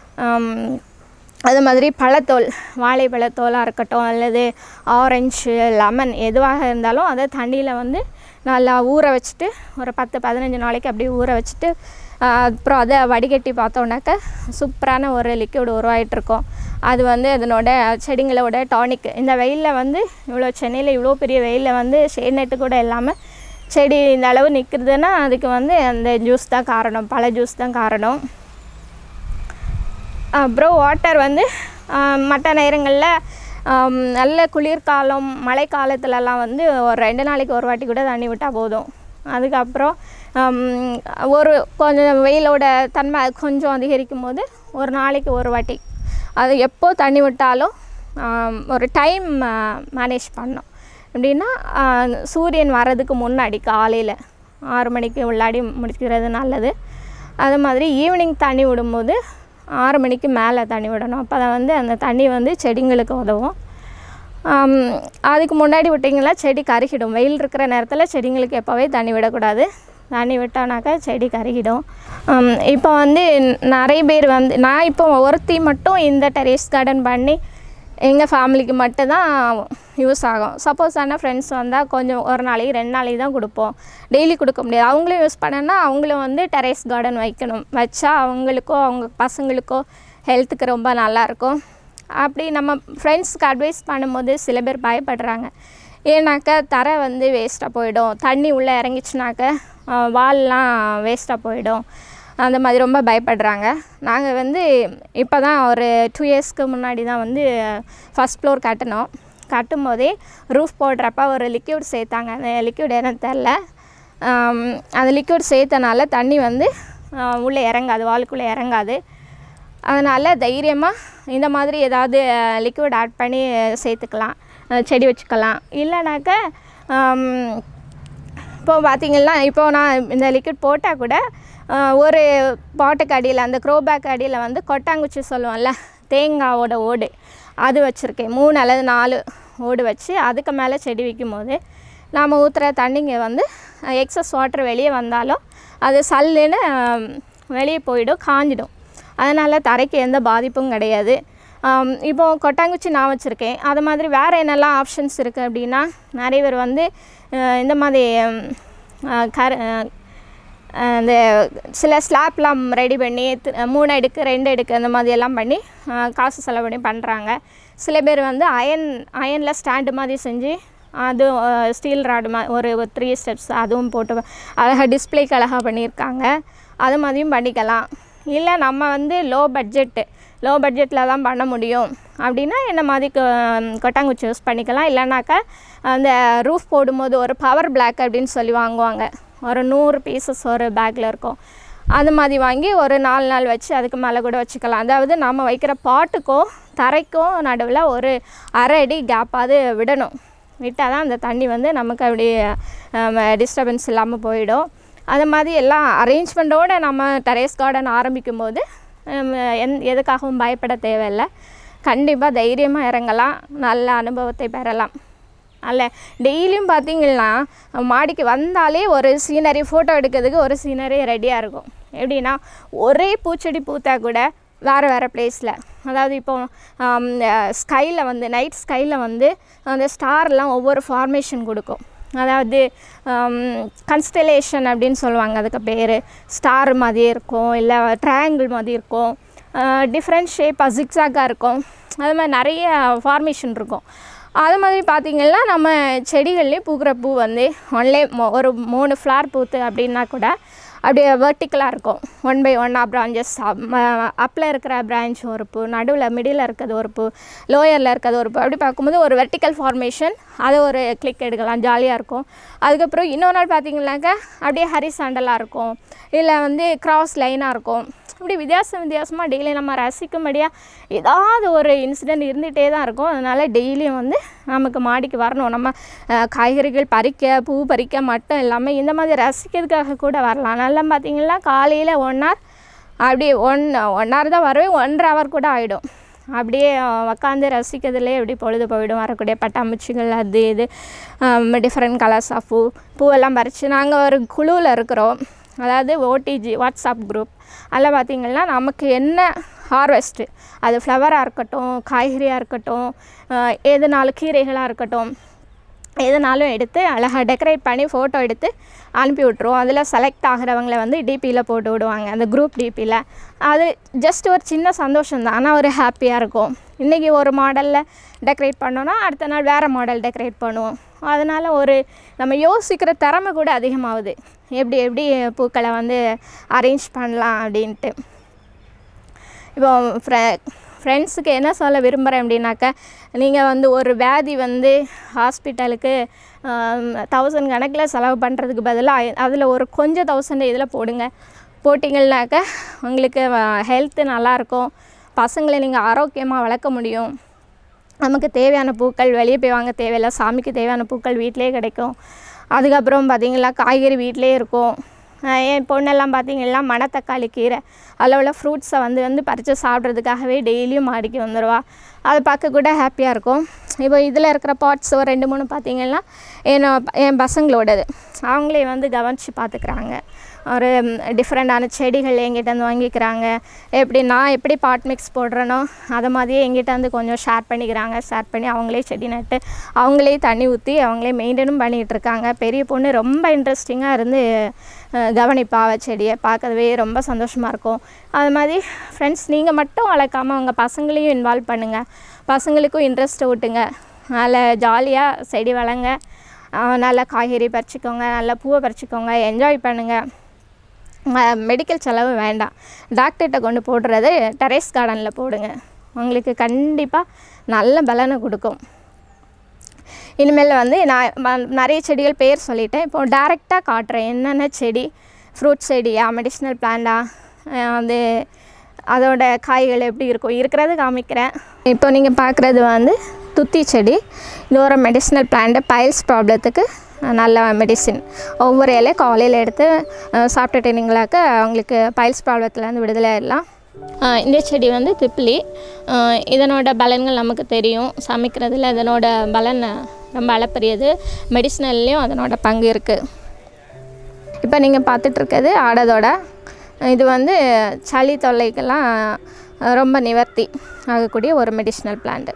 Speaker 2: அது மாதிரி பழத்தோல் வாழைப்பழத்தோலாக இருக்கட்டும் அல்லது ஆரஞ்சு லெமன் எதுவாக இருந்தாலும் அதை தண்ணியில் வந்து நல்லா ஊற வச்சுட்டு ஒரு பத்து பதினஞ்சு நாளைக்கு அப்படியே ஊற வச்சுட்டு அப்புறம் அதை வடிகட்டி பார்த்தோன்னாக்க சூப்பரான ஒரு லிக்விட் உருவாயிட்ருக்கும் அது வந்து அதனோட செடிங்களோட டானிக் இந்த வெயிலில் வந்து இவ்வளோ சென்னையில் இவ்வளோ பெரிய வெயிலில் வந்து ஷேட் நெட்டு கூட இல்லாமல் செடி இந்த அளவு நிற்கிறதுனா அதுக்கு வந்து அந்த ஜூஸ் தான் காரணம் பழ ஜூஸ் தான் காரணம் அப்புறம் வாட்டர் வந்து மற்ற நேரங்களில் நல்ல குளிர்காலம் மழை காலத்துலலாம் வந்து ஒரு ரெண்டு நாளைக்கு ஒரு வாட்டி கூட தண்ணி விட்டால் போதும் அதுக்கப்புறம் ஒரு கொஞ்சம் வெயிலோட தன்மை கொஞ்சம் அதிகரிக்கும் போது ஒரு நாளைக்கு ஒரு வாட்டி அது எப்போ தண்ணி விட்டாலும் ஒரு டைம் மேனேஜ் பண்ணோம் எப்படின்னா சூரியன் வர்றதுக்கு முன்னாடி காலையில் ஆறு மணிக்கு உள்ளாடி முடிக்கிறது நல்லது அது மாதிரி ஈவினிங் தண்ணி விடும்போது ஆறு மணிக்கு மேலே தண்ணி விடணும் அப்போ தான் வந்து அந்த தண்ணி வந்து செடிங்களுக்கு உதவும் அதுக்கு முன்னாடி விட்டிங்களா செடி கருகிடும் வெயில் இருக்கிற நேரத்தில் செடிங்களுக்கு எப்போவே தண்ணி விடக்கூடாது தண்ணி விட்டோம்னாக்கா செடி கருகிடும் இப்போ வந்து நிறைய பேர் வந்து நான் இப்போ ஒருத்தி மட்டும் இந்த டெரேஸ் கார்டன் பண்ணி எங்கள் ஃபேமிலிக்கு மட்டும்தான் யூஸ் ஆகும் சப்போஸ் ஆனால் ஃப்ரெண்ட்ஸ் வந்தால் கொஞ்சம் ஒரு நாளைக்கு ரெண்டு நாளைக்கு தான் கொடுப்போம் டெய்லி கொடுக்க முடியாது அவங்களும் யூஸ் பண்ணனா அவங்களும் வந்து டெரேஸ் கார்டன் வைக்கணும் வச்சா அவங்களுக்கோ அவங்க பசங்களுக்கோ ஹெல்த்துக்கு ரொம்ப நல்லாயிருக்கும் அப்படி நம்ம ஃப்ரெண்ட்ஸ்க்கு அட்வைஸ் பண்ணும்போது சில பேர் பயப்படுறாங்க ஏன்னாக்கா தரை வந்து வேஸ்ட்டாக போயிடும் தண்ணி உள்ளே இறங்கிச்சுனாக்க வால்லாம் வேஸ்ட்டாக போயிடும் அந்த மாதிரி ரொம்ப பயப்படுறாங்க நாங்கள் வந்து இப்போ தான் ஒரு டூ இயர்ஸ்க்கு முன்னாடி தான் வந்து ஃபஸ்ட் ஃப்ளோர் கட்டினோம் கட்டும் போதே ரூஃப் போடுறப்ப ஒரு லிக்யூட் சேர்த்தாங்க அந்த லிக்யூட் என்னன்னு தெரில அந்த லிக்யூட் சேர்த்தனால தண்ணி வந்து உள்ளே இறங்காது வாளுக்குள்ளே இறங்காது அதனால் தைரியமாக இந்த மாதிரி ஏதாவது லிக்விட் ஆட் பண்ணி சேர்த்துக்கலாம் செடி வச்சுக்கலாம் இல்லைனாக்க இப்போது பார்த்திங்கன்னா இப்போது நான் இந்த லிக்விட் போட்டால் கூட ஒரு பாட்டுக்கு அடியில் அந்த க்ரோ பேக் அடியில் வந்து கொட்டாங்குச்சி சொல்லுவோம்ல தேங்காவோட ஓடு அது வச்சுருக்கேன் மூணு அல்லது நாலு ஓடு வச்சு அதுக்கு மேலே செடி வைக்கும் போது நாம் ஊற்றுற தண்ணிங்க வந்து எக்ஸஸ் வாட்டர் வெளியே வந்தாலும் அது சல்லுன்னு வெளியே போயிடும் காஞ்சிடும் அதனால் தரைக்கு எந்த பாதிப்பும் கிடையாது இப்போ கொட்டாங்குச்சி நான் வச்சுருக்கேன் அது மாதிரி வேறு என்னெல்லாம் ஆப்ஷன்ஸ் இருக்குது அப்படின்னா நிறைய பேர் வந்து இந்த மாதிரி கர இந்த சில ஸ்லாப்லாம் ரெடி பண்ணி மூணு அடுக்கு ரெண்டு அடுக்கு அந்த மாதிரி எல்லாம் பண்ணி காசு செலவு பண்ணி பண்ணுறாங்க சில பேர் வந்து அயன் அயனில் ஸ்டாண்டு மாதிரி செஞ்சு அது ஸ்டீல் ராடு மா ஒரு த்ரீ ஸ்டெப்ஸ் அதுவும் போட்டு அழகாக டிஸ்பிளேக்கு அழகாக பண்ணியிருக்காங்க அது மாதிரியும் பண்ணிக்கலாம் இல்லை நம்ம வந்து லோ பட்ஜெட்டு லோ பட்ஜெட்டில் தான் பண்ண முடியும் அப்படின்னா என்ன மாதிரி கொ- கொட்டாங்குச்சி யூஸ் பண்ணிக்கலாம் இல்லைனாக்கா அந்த ரூஃப் போடும்போது ஒரு பவர் பிளாக் அப்படின்னு சொல்லி வாங்குவாங்க ஒரு நூறு பீசஸ் ஒரு பேக்கில் இருக்கும் அது மாதிரி வாங்கி ஒரு நாலு நாள் வச்சு அதுக்கு மேலே கூட வச்சுக்கலாம் அதாவது நம்ம வைக்கிற பாட்டுக்கும் தரைக்கும் நடுவில் ஒரு அரை அடி கேப்பாவது விடணும் விட்டால் தான் அந்த தண்ணி வந்து நமக்கு அப்படியே டிஸ்டர்பன்ஸ் இல்லாமல் போயிடும் அது மாதிரி எல்லாம் அரேஞ்ச்மெண்ட்டோடு நம்ம டெரேஸ் கார்டன் ஆரம்பிக்கும் போது ஹம், எந் எதுக்காகவும் பயப்பட தேவையில்லை கண்டிப்பாக தைரியமாக இறங்கலாம் நல்ல அனுபவத்தை பெறலாம் அல்ல டெய்லியும் பார்த்தீங்கன்னா மாடிக்கு வந்தாலே ஒரு சீனரி ஃபோட்டோ எடுக்கிறதுக்கு ஒரு சீனரி ரெடியாக இருக்கும் எப்படின்னா ஒரே பூச்செடி பூத்தா கூட வேறு வேறு பிளேஸில் அதாவது இப்போ ஸ்கையில் வந்து நைட் ஸ்கையில் வந்து அந்த ஸ்டார்லாம் ஒவ்வொரு ஃபார்மேஷன் கொடுக்கும் அதாவது கன்ஸ்டலேஷன் அப்படின்னு சொல்லுவாங்க அதுக்கு பேர் ஸ்டார் மாதிரி இருக்கும் இல்லை ட்ரையாங்கிள் மாதிரி இருக்கும் டிஃப்ரெண்ட் ஷேப் ஜிக்ஸாக்காக இருக்கும் அது மாதிரி நிறைய ஃபார்மேஷன் இருக்கும் அது மாதிரி பார்த்திங்கன்னா நம்ம செடிகள்லேயே பூக்கிற பூ வந்து ஒன்லே ஒரு மூணு ஃப்ளார் பூத்து அப்படின்னா கூட அப்படியே வெர்டிக்கலாக இருக்கும் ஒன் பை ஒன்னாக பிரான்ச்சஸ் அப்பில் இருக்கிற பிரான்ச் ஒரு பூ நடுவில் மிடில் இருக்கிறது ஒரு பூ லோயரில் இருக்கிறது ஒரு பூ அப்படி பார்க்கும்போது ஒரு வெர்டிக்கல் ஃபார்மேஷன் அதை ஒரு கிளிக் எடுக்கலாம் ஜாலியாக இருக்கும் அதுக்கப்புறம் இன்னொரு நாள் பார்த்தீங்கன்னாக்கா அப்படியே ஹரிசாண்டலாக இருக்கும் இல்லை வந்து கிராஸ் லைனாக இருக்கும் இப்படி வித்தியாசம் வித்தியாசமாக டெய்லி நம்ம ரசிக்கும்படியாக ஏதாவது ஒரு இன்சிடெண்ட் இருந்துகிட்டே தான் இருக்கும் அதனால் டெய்லியும் வந்து நமக்கு மாடிக்கு வரணும் நம்ம அஹ், காய்கறிகள் பறிக்க பூ பறிக்க மட்டும் இல்லாமல் இந்த மாதிரி ரசிக்கிறதுக்காக கூட வரலாம் நல்லா பார்த்தீங்கன்னா காலையில் ஒன் ஹவர் அப்படியே ஒன் ஒன் ஹவர் தான் வரவே ஒன்றரை ஹவர் கூட ஆகிடும் அப்படியே உக்காந்து ரசிக்கிறதுலே எப்படி பொழுது போயிடும் வரக்கூடிய பட்டாம்பூச்சிகள் அது இது டிஃப்ரெண்ட் கலர்ஸ் ஆஃப் பூ பூவெல்லாம் பறித்து நாங்கள் ஒரு குழுவில் இருக்கிறோம் அதாவது ஓடிஜி வாட்ஸ்அப் குரூப் அதில் பார்த்திங்கன்னா நமக்கு என்ன ஹார்வெஸ்ட்டு அது ஃப்ளவராக இருக்கட்டும் காய்கறியாக இருக்கட்டும் அஹ் எதுனாலும் கீரைகளாக இருக்கட்டும் எதுனாலும் எடுத்து அழகாக டெக்கரேட் பண்ணி ஃபோட்டோ எடுத்து அனுப்பி விட்ருவோம் அதில் செலக்ட் ஆகிறவங்கள வந்து டிபியில் போட்டு விடுவாங்க அந்த குரூப் டிபியில் அது ஜஸ்ட் ஒரு சின்ன சந்தோஷம் தான் ஆனால் ஒரு ஹாப்பியாக இருக்கும் இன்றைக்கி ஒரு மாடலில் டெக்கரேட் பண்ணோன்னா அடுத்த நாள் வேறு மாடல் டெக்கரேட் பண்ணுவோம் அதனால் ஒரு நம்ம யோசிக்கிற திறமை கூட அதிகமாகுது எப்படி எப்படி பூக்களை வந்து அரேஞ்ச் பண்ணலாம் அப்படின்ட்டு இப்போ ஃப்ரெ ஃப்ரெண்ட்ஸுக்கு என்ன சொல்ல விரும்புகிறேன் அப்படின்னாக்கா நீங்கள் வந்து ஒரு வியாதி வந்து ஹாஸ்பிட்டலுக்கு தௌசண்ட் கணக்கில் செலவு பண்ணுறதுக்கு பதிலாக அதில் ஒரு கொஞ்சம் தௌசண்ட் இதில் போடுங்க போட்டிங்கள்னாக்கா உங்களுக்கு ஹெல்த்து நல்லாயிருக்கும் பசங்களை நீங்கள் ஆரோக்கியமாக வளர்க்க முடியும் நமக்கு தேவையான பூக்கள் வெளியே போய் வாங்க தேவையில்லை சாமிக்கு தேவையான பூக்கள் வீட்டிலே கிடைக்கும் அதுக்கப்புறம் பார்த்திங்கன்னா காய்கறி வீட்டிலே இருக்கும் ஆஹ் என் பொண்ணெல்லாம் பார்த்திங்கன்னா மணத்தக்காளி கீரை அதில் உள்ள ஃப்ரூட்ஸை வந்து வந்து பறித்து சாப்பிட்றதுக்காகவே டெய்லியும் மாடிக்கு வந்துடுவா அதை பார்க்க கூட ஹாப்பியாக இருக்கும் இப்போ இதில் இருக்கிற பாட்ஸ் ஒரு ரெண்டு மூணு பார்த்திங்கன்னா என் என் பசங்களோடது அவங்களே வந்து கவனித்து பார்த்துக்கிறாங்க ஒரு டிஃப்ரெண்டான செடிகள் எங்கிட்ட வந்து வாங்கிக்கிறாங்க எப்படி நான் எப்படி பாட் மிக்ஸ் போடுறேனோ அதை மாதிரியே எங்கிட்ட வந்து கொஞ்சம் ஷேர் பண்ணிக்கிறாங்க ஷேர் பண்ணி அவங்களே செடி நட்டு அவங்களே தண்ணி ஊற்றி அவங்களே மெயின்டைனும் பண்ணிகிட்டு இருக்காங்க பெரிய பொண்ணு ரொம்ப இன்ட்ரெஸ்டிங்காக இருந்து அஹ், கவனிப்பா அவ செடியை பார்க்கவே ரொம்ப சந்தோஷமாக இருக்கும் அது மாதிரி ஃப்ரெண்ட்ஸ் நீங்கள் மட்டும் வளர்க்காம உங்கள் பசங்களையும் இன்வால்வ் பண்ணுங்கள் பசங்களுக்கும் இன்ட்ரெஸ்ட்டை ஊட்டுங்க அதில் ஜாலியாக செடி வளங்க அஹ், நல்லா காய்கறி பறிச்சுக்கோங்க நல்லா பூவை பறிச்சுக்கோங்க என்ஜாய் பண்ணுங்கள் மெடிக்கல் செலவு வேண்டாம் டாக்டர்கிட்ட கொண்டு போடுறது டெரேஸ் கார்டனில் போடுங்க உங்களுக்கு கண்டிப்பாக நல்ல பலனை கொடுக்கும் இனிமேல் வந்து நான் ம- நிறைய செடிகள் பேர் சொல்லிட்டேன் இப்போ டேரெக்டாக காட்டுறேன் என்னென்ன செடி ஃப்ரூட் செடியா மெடிஷ்னல் பிளான்டா வந்து அதோட காய்கள் எப்படி இருக்கும் இருக்கிறது காமிக்கிறேன் இப்போ நீங்கள் பார்க்குறது வந்து துத்தி செடி இது ஒரு மெடிசினல் பிளான்ட்டு பைல்ஸ் ப்ராப்ளத்துக்கு நல்ல மெடிசின் ஒவ்வொரு இலை காலையில் எடுத்து அஹ், சாப்பிட்டுட்டீங்களாக்க அவங்களுக்கு பைல்ஸ் ப்ராப்ளத்துலேருந்து விடுதலை ஆயிடலாம் ஆஹ் இந்த செடி வந்து திப்லி ஆஹ் இதனோட பலன்கள் நமக்கு தெரியும் சமைக்கிறதுல இதனோட பலன் ரொம்ப அளப்பரியது மெடிசினல்லையும் அதனோட பங்கு இருக்குது இப்போ நீங்கள் பார்த்துட்ருக்கிறது ஆடதோட இது வந்து சளி தொல்லைக்கெல்லாம் ரொம்ப நிவர்த்தி ஆகக்கூடிய ஒரு மெடிசினல் பிளான்ட்டு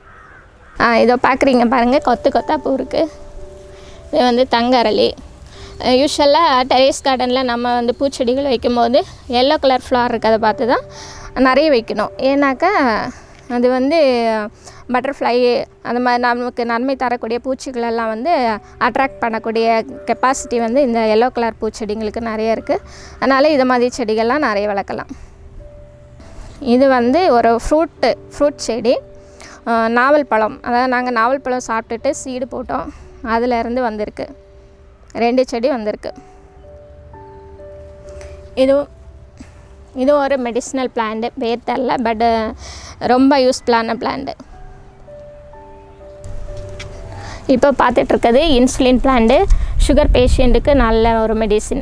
Speaker 2: இதோ பார்க்குறீங்க பாருங்கள் கொத்து கொத்தா பூ இருக்குது இது வந்து தங்கரளி யூஸ்வலாக டெரேஸ் கார்டனில் நம்ம வந்து பூச்செடிகள் வைக்கும்போது எல்லோ கலர் ஃப்ளவர் இருக்கிறத பார்த்து தான் நிறைய வைக்கணும் ஏன்னாக்கா அது வந்து பட்டர்ஃப்ளை அந்த மாதிரி நமக்கு நன்மை தரக்கூடிய பூச்சிகளெல்லாம் வந்து அட்ராக்ட் பண்ணக்கூடிய கெப்பாசிட்டி வந்து இந்த எல்லோ கலர் பூச்செடிங்களுக்கு நிறைய இருக்குது அதனால் இது மாதிரி செடிகள்லாம் நிறைய வளர்க்கலாம் இது வந்து ஒரு ஃப்ரூட்டு ஃப்ரூட் செடி அஹ், நாவல் பழம் அதாவது நாங்கள் நாவல் பழம் சாப்பிட்டுட்டு சீடு போட்டோம் அதிலேருந்து வந்திருக்கு ரெண்டு செடி வந்திருக்கு இதுவும் இது ஒரு மெடிசினல் பிளான்ட்டு பேர் தெரில பட் ரொம்ப யூஸ்ஃபுல்லான பிளான்ட்டு இப்போ பார்த்துட்ருக்கிறது இன்சுலின் பிளான்ட்டு சுகர் பேஷண்ட்டுக்கு நல்ல ஒரு மெடிசின்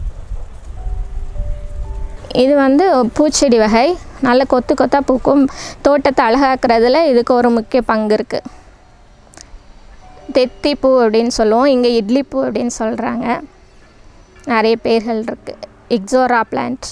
Speaker 2: இது வந்து பூச்செடி வகை நல்ல கொத்து கொத்தாக பூக்கும் தோட்டத்தை அழகாக்குறதுல இதுக்கு ஒரு முக்கிய பங்கு இருக்குது தெத்தி பூ அப்படின்னு சொல்லுவோம் இங்கே இட்லி பூ அப்படின்னு சொல்கிறாங்க நிறைய பேர்கள் இருக்குது இக்ஸோரா பிளான்ட்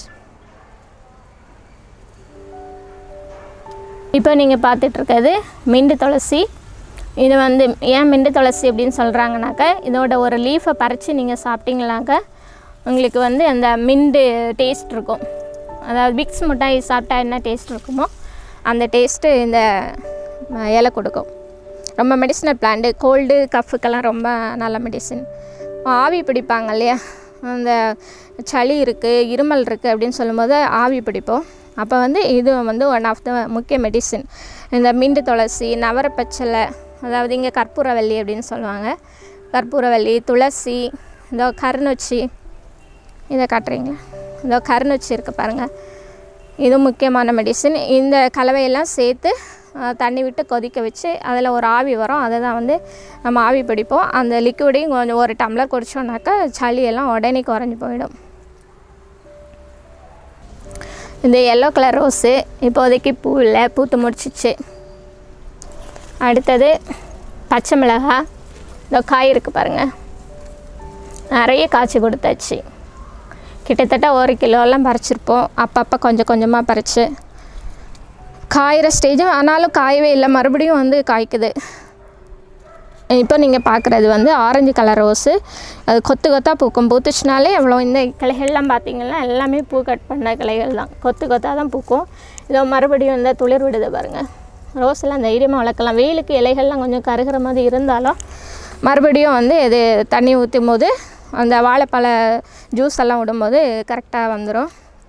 Speaker 2: இப்போ நீங்கள் பார்த்துட்ருக்கிறது மிண்டு துளசி இது வந்து ஏன் மிண்டு துளசி அப்படின்னு சொல்கிறாங்கனாக்கா இதோட ஒரு லீஃபை பறித்து நீங்கள் சாப்பிட்டீங்கனாக்கா உங்களுக்கு வந்து அந்த மிண்டு டேஸ்ட் இருக்கும் அதாவது விக்ஸ் மிட்டாய் சாப்பிட்டா என்ன டேஸ்ட் இருக்குமோ அந்த டேஸ்ட்டு இந்த அஹ், இலை கொடுக்கும் ரொம்ப மெடிசினல் பிளான்ட்டு கோல்டு கஃபுக்கெல்லாம் ரொம்ப நல்ல மெடிசின் ஆவி பிடிப்பாங்க இல்லையா அந்த சளி இருக்குது இருமல் இருக்குது அப்படின்னு சொல்லும்போது ஆவி பிடிப்போம் அப்போ வந்து இது வந்து ஒன் ஆஃப் த முக்கிய மெடிசின் இந்த மிண்டு துளசி நவரப்பச்சலை அதாவது இங்கே கற்பூரவல்லி அப்படின்னு சொல்லுவாங்க கற்பூரவல்லி துளசி இந்த கருநொச்சி இதை காட்டுறீங்களா இதோ கருநொச்சி இருக்குது பாருங்கள் இது முக்கியமான மெடிசின் இந்த கலவையெல்லாம் சேர்த்து அஹ், தண்ணி விட்டு கொதிக்க வச்சு அதில் ஒரு ஆவி வரும் அதை தான் வந்து நம்ம ஆவி பிடிப்போம் அந்த லிக்விடையும் கொஞ்சம் ஒரு டம்ளர் குடிச்சோம்னாக்கா சளியெல்லாம் உடனே குறைஞ்சி போயிடும் இந்த எல்லோ கலர் ரோஸு இப்போதைக்கு பூ இல்லை பூத்து முடிச்சிச்சு அடுத்தது பச்சை மிளகாய் இந்த காய் இருக்குது பாருங்கள் நிறைய காய்ச்சி கொடுத்தாச்சு கிட்டத்தட்ட ஒரு கிலோலாம் பறிச்சிருப்போம் அப்பப்போ கொஞ்சம் கொஞ்சமாக பறித்து காயிற ஸ்டேஜும் ஆனாலும் காயவே இல்லை மறுபடியும் வந்து காய்க்குது இப்போ நீங்கள் பார்க்குறது வந்து ஆரஞ்சு கலர் ரோஸு அது கொத்து கொத்தாக பூக்கும் பூத்துச்சுனாலே எவ்வளோ இந்த கிளைகள்லாம் பார்த்தீங்கன்னா எல்லாமே பூ கட் பண்ண கிளைகள் தான் கொத்து கொத்தாக தான் பூக்கும் இதோ மறுபடியும் இந்த துளிர் விடுது பாருங்கள் ரோஸ் எல்லாம் தைரியமாக வளர்க்கலாம் வெயிலுக்கு இலைகள்லாம் கொஞ்சம் கருகிற மாதிரி இருந்தாலும் மறுபடியும் வந்து இது தண்ணி ஊற்றும் போது அந்த வாழைப்பழ ஜூஸ் எல்லாம் விடும்போது கரெக்டாக வந்துடும்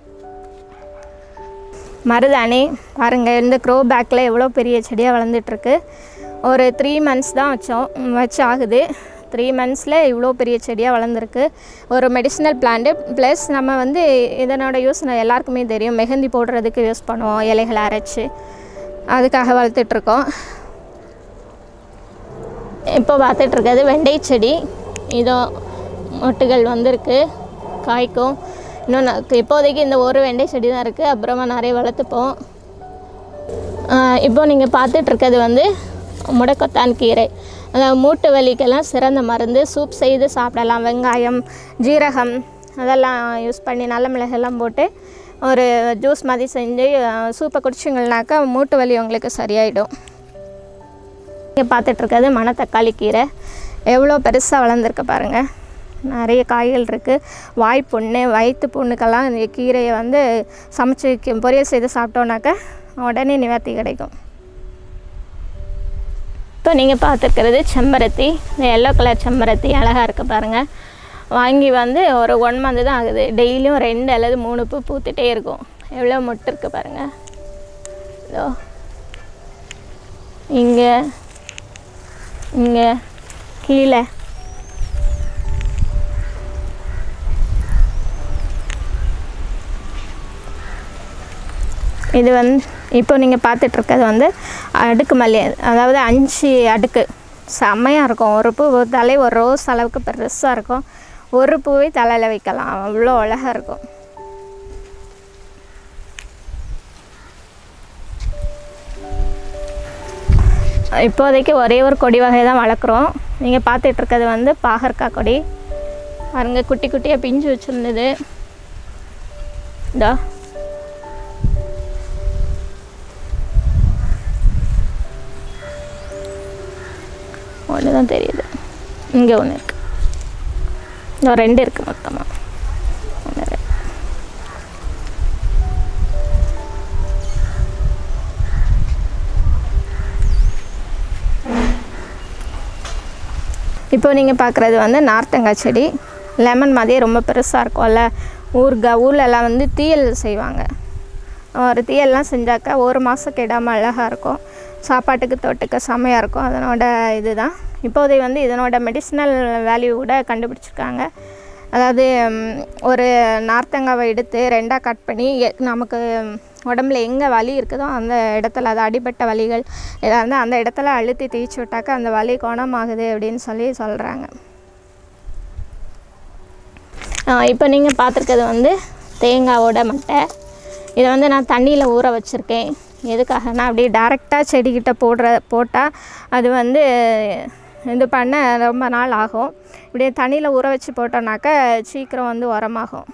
Speaker 2: மருதாணி பாருங்கள் இந்த க்ரோ பேக்கில் எவ்வளோ பெரிய செடியாக வளர்ந்துட்டுருக்கு ஒரு த்ரீ மந்த்ஸ் தான் வச்சோம் ம், வச்சு ஆகுது த்ரீ மந்த்ஸில் இவ்வளோ பெரிய செடியாக வளர்ந்துருக்கு ஒரு மெடிசினல் பிளான்ட்டு ப்ளஸ் நம்ம வந்து இதனோட யூஸ் நான் எல்லாருக்குமே தெரியும் மெஹந்தி போடுறதுக்கு யூஸ் பண்ணுவோம் இலைகளை அரைச்சி அதுக்காக வளர்த்துட்ருக்கோம் இப்போ பார்த்துட்ருக்கிறது வெண்டை செடி இதோ மொட்டுகள் வந்திருக்கு காய்க்கும் இன்னும் நான் இப்போதைக்கு இந்த ஒரு வெண்டை செடி தான் இருக்குது அப்புறமா நிறைய வளர்த்துப்போம் ஆஹ் இப்போ நீங்கள் பார்த்துட்ருக்கிறது வந்து முடக்கத்தான் கீரை அதாவது மூட்டு வலிக்கெல்லாம் சிறந்த மருந்து சூப் செய்து சாப்பிடலாம் வெங்காயம் ஜீரகம் அதெல்லாம் யூஸ் பண்ணி நல்ல மிளகெல்லாம் போட்டு ஒரு ஜூஸ் மாதிரி செஞ்சு ஆஹ் சூப்பை குடிச்சிங்கனாக்கா மூட்டு வலி உங்களுக்கு சரியாயிடும் இங்கே பார்த்துட்ருக்கிறது மணத்தக்காளி கீரை எவ்வளோ பெருசாக வளர்ந்துருக்கு பாருங்கள் நிறைய காய்கள் இருக்குது வாய் புண்ணு வயிற்று புண்ணுக்கெல்லாம் இந்த கீரையை வந்து சமைச்சு கி- பொரியல் செய்து சாப்பிட்டோன்னாக்கா உடனே நிவர்த்தி கிடைக்கும் இப்போ நீங்கள் பார்த்துருக்கிறது செம்பருத்தி இந்த எல்லோ கலர் செம்பருத்தி அழகாக இருக்குது பாருங்கள் வாங்கி வந்து ஒரு ஒன் மந்த் தான் ஆகுது டெய்லியும் ரெண்டு அல்லது மூணு பூ பூத்துட்டே இருக்கும் எவ்வளோ மொட்டு இருக்குது பாருங்கள் இதோ இங்கே இங்கே கீழே இது வந்து இப்போ நீங்கள் பார்த்துட்ருக்கிறது வந்து அடுக்கு மல்லி அதாவது அஞ்சு அடுக்கு செம்மையாக இருக்கும் ஒரு பூ ஒரு தலை ஒரு ரோஸ் அளவுக்கு பெருசாக இருக்கும் ஒரு பூவை தலையில் வைக்கலாம் அவ்வளோ அழகாக இருக்கும் இப்போதைக்கு ஒரே ஒரு கொடி வகை தான் வளர்க்குறோம் நீங்கள் பார்த்துட்ருக்கிறது வந்து பாகற்காய் கொடி பாருங்க குட்டி குட்டியாக பிஞ்சு வச்சுருந்தது இதோ ஒன்று தான் தெரியுது இங்கே ஒன்று இருக்குது இன்னும் ரெண்டு இருக்குது மொத்தமாக ஒன்று ரெண்டு இப்போ நீங்கள் பார்க்குறது வந்து நார்த்தங்காய் செடி லெமன் மாதிரியே ரொம்ப பெருசாக இருக்கும்ல ஊறுகாய் ஊர்லலாம் வந்து தீயல் செய்வாங்க ஒரு தீயெல்லாம் செஞ்சாக்கா ஒரு மாதம் கெடாமல் அழகாக இருக்கும் சாப்பாட்டுக்கு தொட்டுக்க செமையாக இருக்கும் அதனோட இதுதான் இப்போதை வந்து இதனோட மெடிசினல் வேல்யூ கூட கண்டுபிடிச்சிருக்காங்க அதாவது ம், ஒரு நார்த்தங்காவை எடுத்து ரெண்டாக கட் பண்ணி எ- நமக்கு உடம்புல எங்கே வலி இருக்குதோ அந்த இடத்துல அது அடிபட்ட வலிகள் இதாக இருந்தால் அந்த இடத்துல அழுத்தி தேய்ச்சி விட்டாக்கா அந்த வலி குணமாகுது அப்படின்னு சொல்லி சொல்கிறாங்க இப்போ நீங்கள் பார்த்துருக்கிறது வந்து தேங்காவோட மட்டை இதை வந்து நான் தண்ணியில் ஊற வச்சுருக்கேன் எதுக்காகனா அப்படியே டேரெக்டாக செடிக்கிட்ட போடுற போட்டால் அது வந்து இது பண்ண ரொம்ப நாள் ஆகும் இப்படியே தண்ணியில் ஊற வச்சு போட்டோம்னாக்கா சீக்கிரம் வந்து உரமாகும்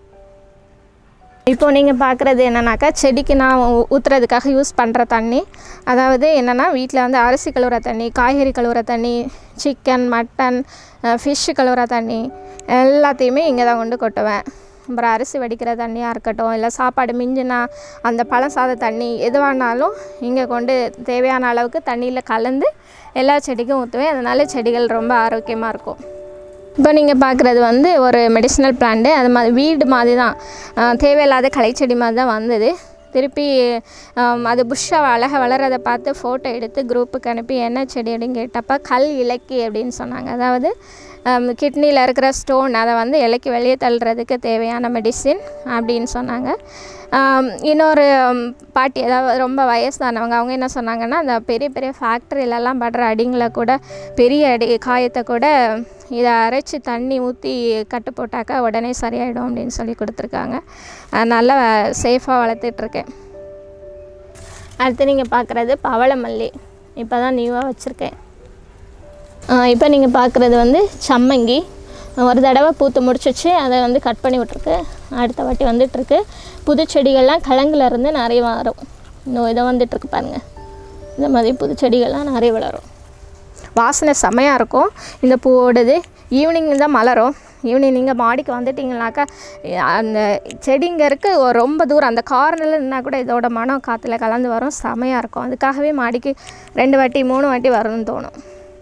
Speaker 2: இப்போ நீங்கள் பார்க்குறது என்னன்னாக்கா செடிக்கு நான் ஊ- ஊத்துறதுக்காக யூஸ் பண்ணுற தண்ணி அதாவது என்னென்னா வீட்டில் வந்து அரிசி கழுவுற தண்ணி காய்கறி கழுவுற தண்ணி சிக்கன் மட்டன் ஃபிஷ்ஷு கழுவுற தண்ணி எல்லாத்தையுமே இங்கே தான் கொண்டு கொட்டுவேன் அப்புறம் அரிசி வடிக்கிற தண்ணியாக இருக்கட்டும் இல்லை சாப்பாடு மிஞ்சினா அந்த பழம் சாத தண்ணி எதுவானாலும் இங்கே கொண்டு தேவையான அளவுக்கு தண்ணியில் கலந்து எல்லா செடிக்கும் ஊற்றுவேன் அதனால செடிகள் ரொம்ப ஆரோக்கியமாக இருக்கும் இப்போ நீங்கள் பார்க்குறது வந்து ஒரு மெடிசினல் பிளான்ட்டு அது மாதிரி வீடு மாதிரி தான் அஹ் தேவையில்லாத களைச்செடி மாதிரி தான் வந்தது திருப்பி ஆம், அது புஷ்ஷாக அழகாக வளர்றதை பார்த்து ஃபோட்டோ எடுத்து குரூப்புக்கு அனுப்பி என்ன செடி அப்படின்னு கேட்டப்ப கல் இலக்கி அப்படின்னு சொன்னாங்க அதாவது கிட்னியில் இருக்கிற ஸ்டோன் அதை வந்து இலக்கி வெளியே தள்ளுறதுக்கு தேவையான மெடிசின் அப்படின்னு சொன்னாங்க ஆம், இன்னொரு ம், பாட்டி அதாவது ரொம்ப வயசானவங்க அவங்க என்ன சொன்னாங்கன்னா அந்த பெரிய பெரிய ஃபேக்ட்ரியிலலாம் படுற அடிங்களை கூட பெரிய அடி காயத்தை கூட இதை அரைச்சி தண்ணி ஊற்றி கட்டு போட்டாக்கா உடனே சரியாயிடும் அப்படின்னு சொல்லி கொடுத்துருக்காங்க அதனால் சேஃபாக வளர்த்துட்ருக்கேன் அடுத்து நீங்கள் பார்க்குறது பவளமல்லி இப்போ தான் நியூவாக வச்சுருக்கேன் இப்போ நீங்கள் பார்க்குறது வந்து சம்மங்கி ஒரு தடவை பூத்து முடிச்சிச்சு அதை வந்து கட் பண்ணி விட்ருக்கு அடுத்த வாட்டி வந்துட்டுருக்கு புது செடிகள்லாம் கிழங்குல இருந்து நிறைய வரும் இன்னும் இதை வந்துட்டுருக்கு பாருங்கள் இந்த மாதிரி புது செடிகள்லாம் நிறைய வளரும் வாசனை செமையாக இருக்கும் இந்த பூவோடது ஈவினிங் தான் மலரும் ஈவினிங் நீங்கள் மாடிக்கு வந்துட்டிங்கனாக்கா எ- அந்த செடிங்க இருக்குது ஒரு ரொம்ப தூரம் அந்த கார்னரில் இருந்தால் கூட இதோட மனம் காற்றுல கலந்து வரும் செமையாக இருக்கும் அதுக்காகவே மாடிக்கு ரெண்டு வாட்டி மூணு வாட்டி வரணும்னு தோணும்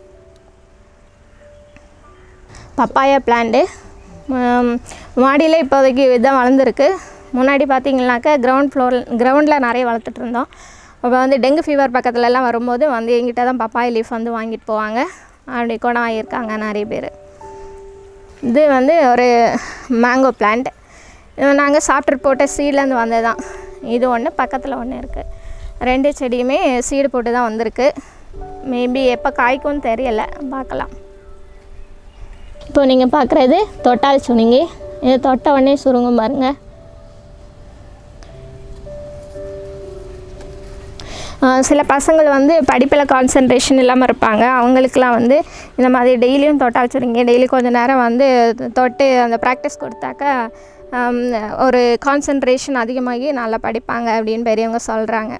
Speaker 2: பப்பாயா பிளான்ட்டு மாடியில் இப்போதைக்கு இதான் வளர்ந்துருக்கு முன்னாடி பார்த்தீங்கன்னாக்கா கிரவுண்ட் ஃப்ளோர் கிரவுண்டில் நிறைய வளர்த்துட்டு இருந்தோம் அப்போ வந்து டெங்கு ஃபீவர் பக்கத்துலலாம் வரும்போது வந்து எங்கிட்ட தான் பப்பாயா லீஃப் வந்து வாங்கிட்டு போவாங்க அப்படி குணம் ஆகியிருக்காங்க நிறைய பேர் இது வந்து ஒரு மேங்கோ பிளான்ட் நாங்கள் சாப்பிட்டு போட்ட சீட்லேருந்து வந்தது தான் இது ஒன்று பக்கத்தில் ஒன்று இருக்குது ரெண்டு செடியுமே சீடு போட்டு தான் வந்திருக்கு மேபி எப்போ காய்க்கும்னு தெரியல பார்க்கலாம் இப்போ நீங்கள் பார்க்குறது தொட்டால் சுனிங்கி இது தொட்ட உடனே சுருங்கும் பாருங்க ஆஹ் சில பசங்கள் வந்து படிப்பில் கான்சன்ட்ரேஷன் இல்லாமல் இருப்பாங்க அவங்களுக்குலாம் வந்து இந்த மாதிரி டெய்லியும் தொட்டால் சுருங்கி டெய்லி கொஞ்சம் நேரம் வந்து தொட்டு அந்த ப்ராக்டிஸ் கொடுத்தாக்கா ஆம், ஒரு கான்சன்ட்ரேஷன் அதிகமாகி நல்லா படிப்பாங்க அப்படின்னு பெரியவங்க சொல்கிறாங்க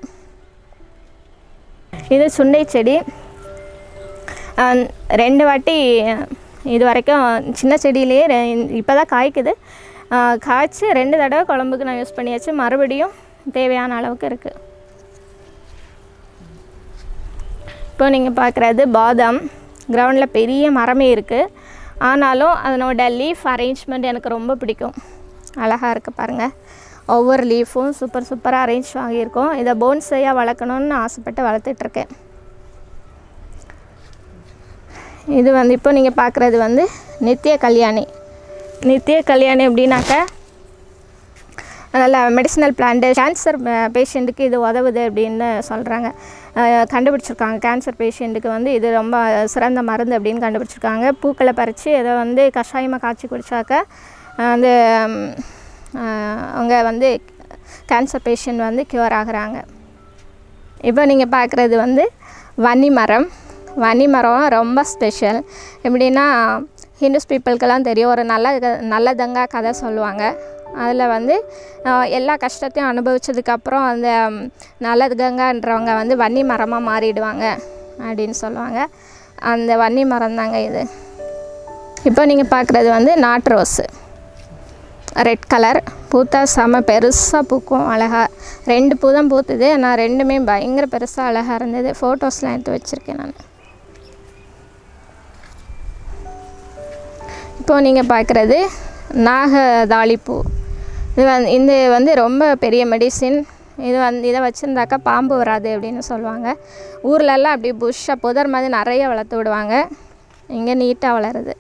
Speaker 2: இது சுண்டை செடி ஆஹ் ரெண்டு வாட்டி இது வரைக்கும் சின்ன செடியிலேயே இப்போ தான் காய்க்குது ஆஹ் காய்ச்சி ரெண்டு தடவை குழம்புக்கு நான் யூஸ் பண்ணியாச்சு மறுபடியும் தேவையான அளவுக்கு இருக்குது இப்போ நீங்கள் பார்க்குறது பாதாம் கிரவுண்டில் பெரிய மரமே இருக்குது ஆனாலும் அதனோட லீஃப் அரேஞ்ச்மெண்ட் எனக்கு ரொம்ப பிடிக்கும் அழகாக இருக்குது பாருங்கள் ஒவ்வொரு லீஃபும் சூப்பர் சூப்பராக அரேஞ்ச் ஆகியிருக்கும் இதை போன்ஸையாக வளர்க்கணுன்னு ஆசைப்பட்டு வளர்த்துட்ருக்கேன் இது வந்து இப்போ நீங்கள் பார்க்குறது வந்து நித்திய கல்யாணி நித்திய கல்யாணி எப்படின்னாக்கா அதில் மெடிசினல் பிளான்ட்டு கேன்சர் பேஷண்ட்டுக்கு இது உதவுது அப்படின்னு சொல்கிறாங்க கண்டுபிடிச்சிருக்காங்க கேன்சர் பேஷண்ட்டுக்கு வந்து இது ரொம்ப சிறந்த மருந்து அப்படின்னு கண்டுபிடிச்சிருக்காங்க பூக்களை பறித்து அதை வந்து கஷாயமாக காய்ச்சி குடித்தாக்க வந்து ம், ஆஹ், அவங்க வந்து கேன்சர் பேஷண்ட் வந்து க்யூர் ஆகுறாங்க இப்போ நீங்கள் பார்க்குறது வந்து வன்னி மரம் வன்னி மரம் ரொம்ப ஸ்பெஷல் எப்படின்னா ஹிந்துஸ் பீப்புளுக்கெல்லாம் தெரியும் ஒரு நல்ல க- நல்லதங்கா கதை சொல்லுவாங்க அதில் வந்து ஆஹ், எல்லா கஷ்டத்தையும் அனுபவிச்சதுக்கப்புறம் அந்த ம், நல்லதங்கான்றவங்க வந்து வன்னி மரமாக மாறிடுவாங்க அப்படின்னு சொல்லுவாங்க அந்த வன்னி மரம் தாங்க இது இப்போ நீங்கள் பார்க்குறது வந்து நாட்டு ரோஸு ரெட் கலர் பூத்தா செம பெருசாக பூக்கும் அழகாக ரெண்டு பூ தான் பூத்துது ஆனால் ரெண்டுமே பயங்கர பெருசாக அழகாக இருந்தது ஃபோட்டோஸ்லாம் எடுத்து வச்சுருக்கேன் நான் இப்போது நீங்கள் பார்க்குறது நாகதாளிப்பூ இது வந்து இந்த வந்து ரொம்ப பெரிய மெடிசின் இது வந்து இதை வச்சுருந்தாக்கா பாம்பு வராது அப்படின்னு சொல்லுவாங்க ஊர்லெல்லாம் அப்படி புஷ்ஷாக புதர் மாதிரி நிறைய வளர்த்து விடுவாங்க இங்கே நீட்டாக வளருது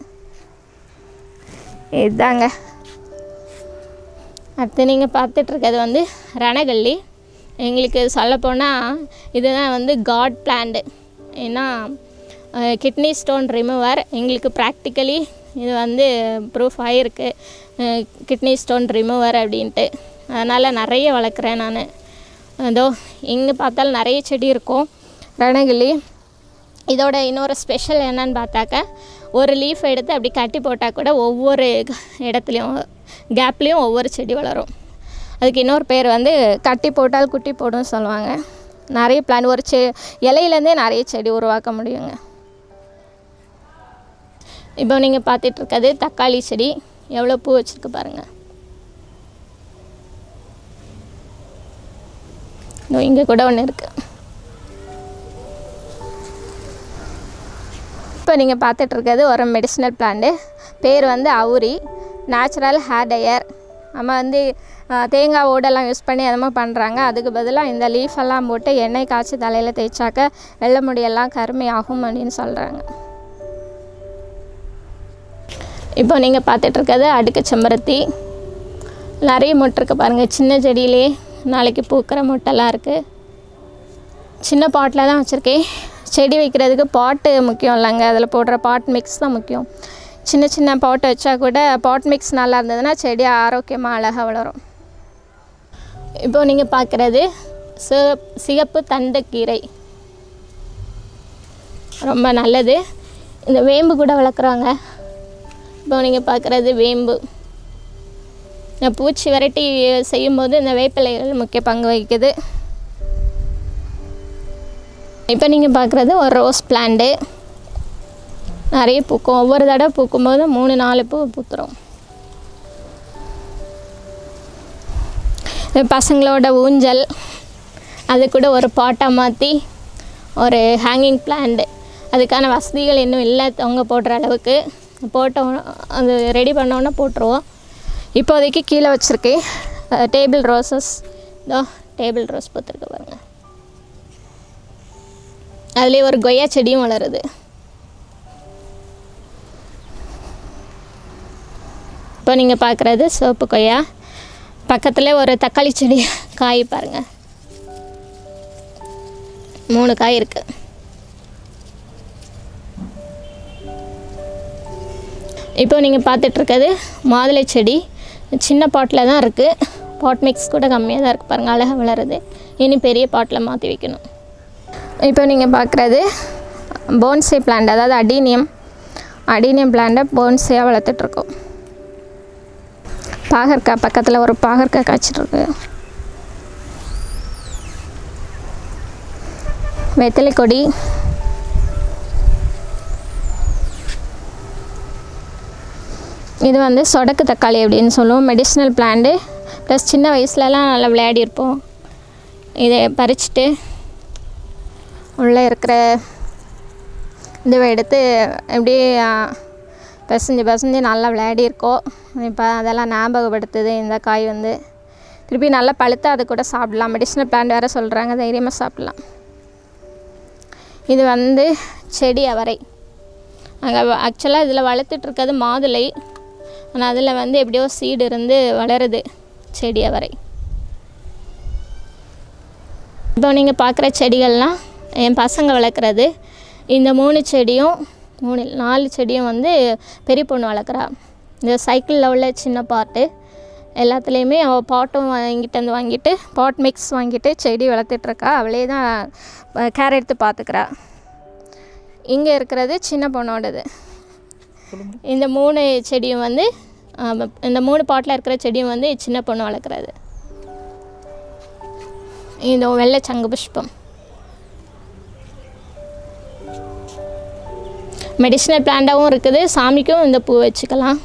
Speaker 2: இதுதாங்க அடுத்து நீங்கள் பார்த்துட்ருக்கிறது வந்து ரணகல்லி எங்களுக்கு சொல்லப்போனால் இதுதான் வந்து காட் பிளான்டு ஏன்னா கிட்னி ஸ்டோன் ரிமூவர் எங்களுக்கு ப்ராக்டிக்கலி இது வந்து ப்ரூஃப் ஆகிருக்கு கிட்னி ஸ்டோன் ரிமூவர் அப்படின்ட்டு அதனால் நிறைய வளர்க்குறேன் நான் அதோ இங்கே பார்த்தாலும் நிறைய செடி இருக்கும் ரணகிளி இதோட இன்னொரு ஸ்பெஷல் என்னன்னு பார்த்தாக்கா ஒரு லீஃப் எடுத்து அப்படி கட்டி போட்டால் கூட ஒவ்வொரு இடத்துலையும் கேப்லேயும் ஒவ்வொரு செடி வளரும் அதுக்கு இன்னொரு பேர் வந்து கட்டி போட்டால் குட்டி போடும் சொல்லுவாங்க நிறைய பிளான் ஒரு செ இலையிலேருந்தே நிறைய செடி உருவாக்க முடியுங்க இப்போ நீங்கள் பார்த்துட்டு இருக்கிறது தக்காளி செடி எவ்வளோ பூ வச்சுருக்கு பாருங்கள் இதோ இங்கே கூட ஒன்று இருக்குது இப்போ நீங்கள் பார்த்துட்டு இருக்கிறது ஒரு மெடிசினல் பிளான்ட்டு பேர் வந்து அவுரி நேச்சுரல் ஹேர் டயர் நம்ம வந்து அஹ், தேங்காய் ஓடெல்லாம் யூஸ் பண்ணி அதமாக பண்ணுறாங்க அதுக்கு பதிலாக இந்த லீஃப் எல்லாம் போட்டு எண்ணெய் காய்ச்சி தலையில் தேய்ச்சாக்க வெள்ளை முடியெல்லாம் கருமையாகும் அப்படின்னு சொல்கிறாங்க இப்போ நீங்கள் பார்த்துட்டு இருக்கிறது அடுக்கு செம்பருத்தி நிறைய மொட்டு இருக்கு பாருங்கள் சின்ன செடியிலே நாளைக்கு பூக்கிற மொட்டெல்லாம் இருக்குது சின்ன பாட்டில் தான் வச்சுருக்கேன் செடி வைக்கிறதுக்கு பாட்டு முக்கியம் இல்லைங்க அதில் போடுற பாட் மிக்ஸ் தான் முக்கியம் சின்ன சின்ன பாட்டை வச்சா கூட பாட் மிக்ஸ் நல்லா இருந்ததுன்னா செடி ஆரோக்கியமாக அழகாக வளரும் இப்போ நீங்கள் பார்க்குறது சிவப் சிகப்பு தண்டுக்கீரை ரொம்ப நல்லது இந்த வேம்பு கூட வளர்க்குறாங்க இப்போ நீங்கள் பார்க்குறது வேம்பு இந்த பூச்சி விரட்டி செய்யும்போது இந்த வேப்பிலைகள் முக்கிய பங்கு வகிக்குது இப்போ நீங்கள் பார்க்குறது ஒரு ரோஸ் பிளான்ட்டு நிறைய பூக்கும் ஒவ்வொரு தடவை பூக்கும்போது மூணு நாலு பூ பூத்துரும் இது பசங்களோட ஊஞ்சல் அது கூட ஒரு பாட்டாக மாற்றி ஒரு ஹேங்கிங் பிளான்ட் அதுக்கான வசதிகள் இன்னும் இல்லை தொங்க போடுற அளவுக்கு போட்டோம் அது ரெடி பண்ணோன்னே போட்டுருவோம் இப்போதைக்கு கீழே வச்சுருக்கேன் டேபிள் ரோசஸ் இதோ டேபிள் ரோஸ் பூத்துருக்கு பாருங்கள் அதுலேயே ஒரு கொய்யா செடியும் வளருது இப்போ நீங்கள் பார்க்குறது சிவப்பு கொய்யா பக்கத்தில் ஒரு தக்காளி செடி காய் பாருங்கள் மூணு காய் இருக்கு இப்போ நீங்கள் பார்த்துட்ருக்கிறது மாதுளை செடி சின்ன பாட்டில் தான் இருக்குது பாட் மிக்ஸ் கூட கம்மியாக தான் இருக்குது பாருங்கள் அழகாக வளருது இனி பெரிய பாட்டில் மாற்றி வைக்கணும் இப்போ நீங்கள் பார்க்குறது போன்சே பிளான்ட் அதாவது அடீனியம் அடீனியம் பிளான்ட்டை போன்சேயாக வளர்த்துட்ருக்கோம் பாகற்காய் பக்கத்தில் ஒரு பாகற்காய் காய்ச்சிட்ருக்கு வெத்தலை கொடி இது வந்து சொடக்கு தக்காளி அப்படின்னு சொல்லுவோம் மெடிசினல் பிளான்ட்டு ப்ளஸ் சின்ன வயசுலலாம் நல்லா விளையாடி இருப்போம் இதை பறிச்சுட்டு உள்ளே இருக்கிற இதுவை எடுத்து அப்படியே ஆ, பிசைஞ்சு பிசைஞ்சு நல்லா விளையாடி இருக்கோம் இப்போ அதெல்லாம் ஞாபகப்படுத்துது இந்த காய் வந்து திருப்பி நல்லா பழுத்து அது கூட சாப்பிடலாம் மெடிசினல் பிளான்ட் வேறு சொல்கிறாங்க தைரியமாக சாப்பிடலாம் இது வந்து செடி அவரை அங்கே ஆக்சுவலாக இதில் வளர்த்துட்டு இருக்கிறது மாதுளை ஆனால் அதில் வந்து எப்படியோ சீடு இருந்து வளருது செடி அவரை இப்போ நீங்கள் பார்க்குற செடிகள்லாம் என் பசங்க வளர்க்குறது இந்த மூணு செடியும் மூணு இல்ல, நாலு செடியும் வந்து பெரிய பொண்ணு வளர்க்குறா இந்த சைக்கிளில் உள்ள சின்ன பாட்டு எல்லாத்துலேயுமே அவள் பாட்டும் வாங்கிட்டு வந்து வாங்கிட்டு பாட் மிக்ஸ் வாங்கிட்டு செடி வளர்த்துட்ருக்கா அவளே தான் கேர் எடுத்து பார்த்துக்கிறா இங்கே இருக்கிறது சின்ன பொண்ணோடது இந்த மூணு செடியும் வந்து ஆமா, இந்த மூணு பாட்டில் இருக்கிற செடியும் வந்து சின்ன பொண்ணு வளர்க்குறது இந்த வெள்ளை சங்கு புஷ்பம் மெடிசினல் பிளான்ட்டாகவும் இருக்குது சாமிக்கும் இந்த பூ வச்சுக்கலாம்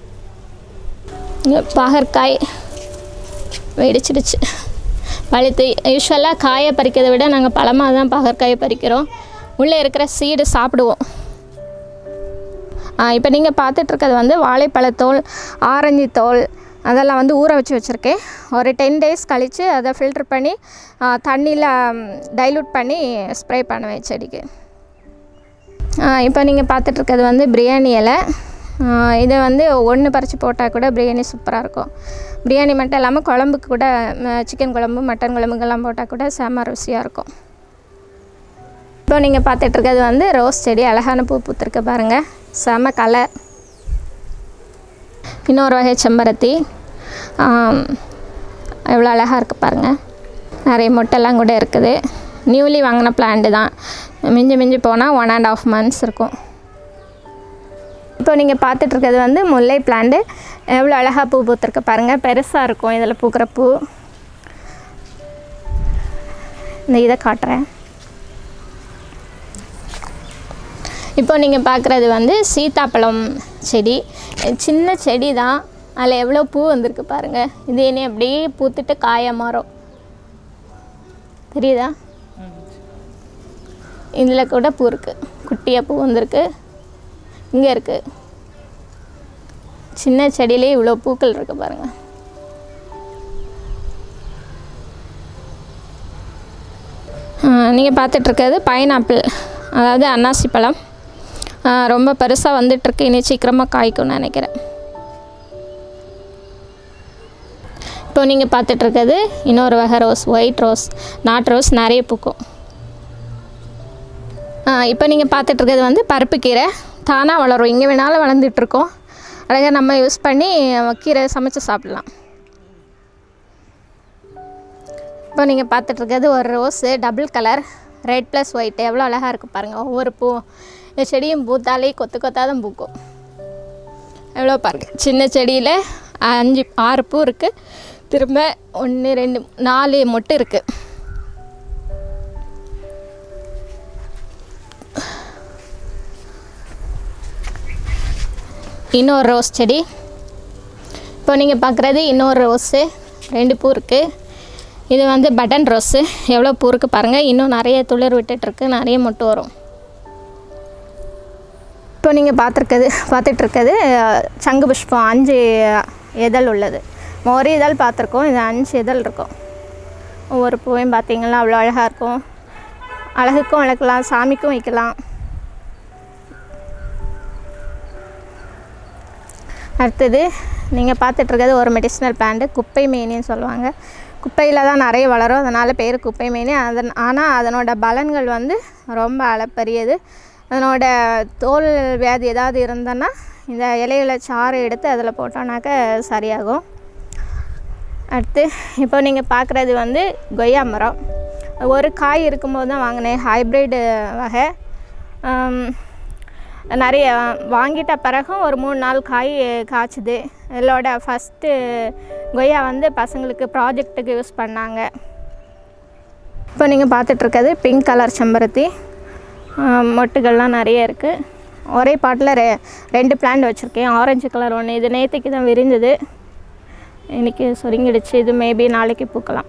Speaker 2: இங்க பாகற்காய் வெடிச்சிடுச்சு பழுத்து யூஸ்வலாக காயை பறிக்கிறதை விட நாங்கள் பழமாக தான் பாகற்காயை பறிக்கிறோம் உள்ளே இருக்கிற சீடு சாப்பிடுவோம் இப்போ நீங்கள் பார்த்துட்ருக்கிறது வந்து வாழைப்பழத்தோல் ஆரஞ்சு தோல் அதெல்லாம் வந்து ஊற வச்சு வச்சுருக்கேன் ஒரு டென் டேஸ் கழித்து அதை ஃபில்டர் பண்ணி தண்ணியில் டைலூட் பண்ணி ஸ்ப்ரே பண்ணுவேன் செடிக்கு இப்போ நீங்கள் பார்த்துட்ருக்கிறது வந்து பிரியாணி இலை ஆஹ் இதை வந்து ஒன்று பறித்து போட்டால் கூட பிரியாணி சூப்பராக இருக்கும் பிரியாணி மட்டும் இல்லாமல் குழம்புக்கு கூட சிக்கன் குழம்பு மட்டன் குழம்புக்கெல்லாம் போட்டால் கூட செம ருசியாக இருக்கும் இப்போ நீங்கள் பார்த்துட்ருக்கிறது வந்து ரோஸ் செடி அழகான பூ பூத்திருக்கு பாருங்கள் செம கலர் இன்னொரு வகை செம்பருத்தி ஆம், எவ்வளோ அழகாக இருக்குது பாருங்கள் நிறைய மொட்டெல்லாம் கூட இருக்குது நியூலி வாங்கின பிளான்ட்டு தான் மிஞ்சி மிஞ்சி போனால் ஒன் அண்ட் ஆஃப் மந்த்ஸ் இருக்கும் இப்போ நீங்கள் பார்த்துட்ருக்கிறது வந்து முல்லை பிளான்ட்டு எவ்வளோ அழகாக பூ பூத்திருக்கு பாருங்கள் பெருசாக இருக்கும் இதில் பூக்கிற பூ இந்த இதை காட்டுறேன் இப்போ நீங்கள் பார்க்குறது வந்து சீத்தாப்பழம் செடி சின்ன செடி தான் அதில் எவ்வளோ பூ வந்திருக்கு பாருங்கள் இது இனி அப்படியே பூத்துட்டு காய மாறும் தெரியுதா இதில் கூட பூ இருக்குது குட்டியாக பூ வந்திருக்கு இங்கே இருக்குது சின்ன செடியிலே இவ்வளோ பூக்கள் இருக்குது பாருங்கள் நீங்கள் பார்த்துட்ருக்கிறது பைனாப்பிள் அதாவது அன்னாசி பழம் ஆ, ரொம்ப பெருசாக வந்துட்டுருக்கு இனி சீக்கிரமாக காய்க்கும்னு நினைக்கிறேன் இப்போ நீங்கள் பார்த்துட்ருக்கிறது இன்னொரு வகை ரோஸ் ஒயிட் ரோஸ் நாட்டு ரோஸ் நிறைய பூக்கும் ஆ, இப்போ நீங்கள் பார்த்துட்ருக்கிறது வந்து பருப்பு கீரை தானாக வளரும் எங்கே வேணாலும் வளர்ந்துட்டுருக்கோம் அழகாக நம்ம யூஸ் பண்ணி கீரை சமைச்சு சாப்பிட்லாம் இப்போ நீங்கள் பார்த்துட்ருக்கிறது ஒரு rose double colour red plus white எவ்வளோ அழகாக இருக்குது பாருங்கள் ஒவ்வொரு பூ இந்த செடியும் பூத்தாலே கொத்து கொத்தாக தான் பூக்கும் எவ்வளோ பாருங்க சின்ன செடியில் அஞ்சு ஆறு பூ இருக்குது திரும்ப ஒன்று ரெண்டு நாலு மொட்டு இருக்குது இன்னொரு ரோஸ் செடி இப்போ நீங்கள் பார்க்குறது இன்னொரு ரோஸு ரெண்டு பூ இருக்குது இது வந்து பட்டன் ரோஸு எவ்வளோ பூ இருக்குது பாருங்கள் இன்னும் நிறைய துளிர் விட்டுட்ருக்கு நிறைய மொட்டு வரும் இப்போ நீங்கள் பார்த்துருக்கிறது பார்த்துட்ருக்கிறது சங்கு புஷ்பம் அஞ்சு இதழ் உள்ளது ஒரு இதழ் பார்த்துருக்கோம் இது அஞ்சு இதழ் இருக்கும் ஒவ்வொரு பூவையும் பார்த்தீங்கன்னா அவ்வளோ அழகாக இருக்கும் அழகுக்கும் வளர்க்கலாம் சாமிக்கும் வைக்கலாம் அடுத்தது நீங்கள் பார்த்துட்ருக்கிறது ஒரு மெடிசினல் பிளான்ட்டு குப்பை மேனின்னு சொல்லுவாங்க குப்பையில் தான் நிறைய வளரும் அதனால் பேர் குப்பை மேனி அதன் ஆனால் அதனோட பலன்கள் வந்து ரொம்ப அளப்பரியது அதனோட தோல் வியாதி ஏதாவது இருந்ததுன்னா இந்த இலையில சாறு எடுத்து அதில் போட்டோன்னாக்க சரியாகும் அடுத்து இப்போ நீங்கள் பார்க்குறது வந்து கொய்யா மரம் ஒரு காய் இருக்கும்போது தான் வாங்கினேன் ஹைப்ரிட் வகை ஆம், நிறைய வாங்கிட்ட பிறகும் ஒரு மூணு நாள் காய் காய்ச்சுது இதோட ஃபஸ்ட்டு கொய்யா வந்து பசங்களுக்கு ப்ராஜெக்ட்டுக்கு யூஸ் பண்ணாங்க இப்போ நீங்கள் பார்த்துட்ருக்கிறது பிங்க் கலர் செம்பருத்தி ஆம், மொட்டுகள்லாம் நிறைய இருக்குது ஒரே பாட்டில் ரெ ரெண்டு பிளான்ட் வச்சுருக்கேன் ஆரஞ்சு கலர் ஒன்று இது நேற்றுக்கு தான் விரிஞ்சது இன்றைக்கி சுருங்கிடுச்சு இது மேபி நாளைக்கு பூக்கலாம்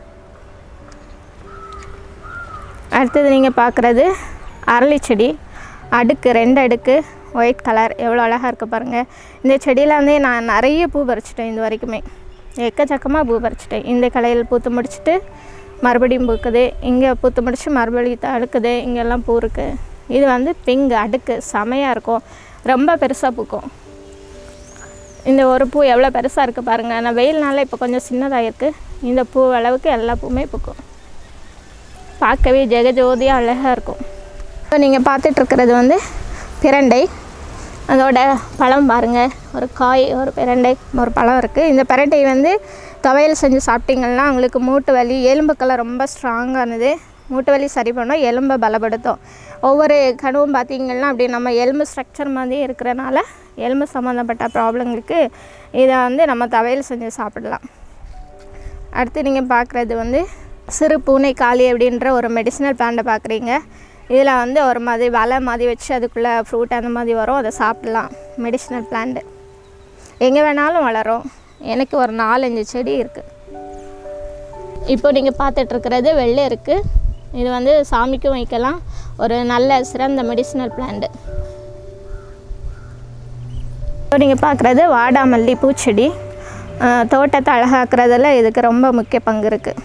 Speaker 2: அடுத்தது நீங்கள் பார்க்குறது அரளி செடி அடுக்கு ரெண்டு அடுக்கு ஒயிட் கலர் எவ்வளோ அழகாக இருக்குது பாருங்கள் இந்த செடியில் வந்து நான் நிறைய பூ பறிச்சிட்டேன் இது வரைக்குமே எக்கச்சக்கமாக பூ பறிச்சிட்டேன் இந்த கலையில் பூத்து முடிச்சுட்டு மறுபடியும் பூக்குது இங்கே பூத்து முடிச்சு மறுபடியும் தடுக்குது இங்கெல்லாம் பூ இருக்குது இது வந்து பிங்க் அடுக்கு செமையாக இருக்கும் ரொம்ப பெருசாக பூக்கும் இந்த ஒரு பூ எவ்வளோ பெருசாக இருக்குது பாருங்கள் நான் வெயில்னால இப்போ கொஞ்சம் சின்னதாக இருக்குது இந்த பூ அளவுக்கு எல்லா பூவுமே பூக்கும் பார்க்கவே ஜெகஜோதியாக அழகாக இருக்கும் இப்போ நீங்கள் பார்த்துட்ருக்கிறது வந்து பிரண்டை அதோட பழம் பாருங்கள் ஒரு காய் ஒரு பிரண்டை ஒரு பழம் இருக்குது இந்த பிரண்டை வந்து துவையல் செஞ்சு சாப்பிட்டீங்கன்னா உங்களுக்கு மூட்டு வலி எலும்புக்கெல்லாம் ரொம்ப ஸ்ட்ராங்கானது மூட்டு வலி சரி பண்ணும் எலும்பை பலப்படுத்தும் ஒவ்வொரு கனவும் பார்த்தீங்கன்னா அப்படி நம்ம எலும்பு ஸ்ட்ரக்சர் மாதிரி இருக்கிறனால எலும்பு சம்மந்தப்பட்ட ப்ராப்ளங்களுக்கு இதை வந்து நம்ம துவையல் செஞ்சு சாப்பிடலாம் அடுத்து நீங்கள் பார்க்குறது வந்து சிறு பூனை காளி அப்படின்ற ஒரு மெடிசினல் பிளான்ட்டை பார்க்குறீங்க இதில் வந்து ஒரு மாதிரி வலை மாதிரி வச்சு அதுக்குள்ளே ஃப்ரூட் அந்த மாதிரி வரும் அதை சாப்பிடலாம் மெடிசினல் பிளான்ட்டு எங்கே வேணாலும் வளரும் எனக்கு ஒரு நாலஞ்சு செடி இருக்குது இப்போ நீங்கள் பார்த்துட்ருக்கிறது வெள்ளை இருக்குது இது வந்து சாமிக்கும் வைக்கலாம் ஒரு நல்ல சிறந்த மெடிசினல் பிளான்ட்டு இப்போ நீங்கள் பார்க்குறது வாடாமல்லி பூச்செடி ஆஹ் தோட்டத்தை அழகாக்குறதுல இதுக்கு ரொம்ப முக்கிய பங்கு இருக்குது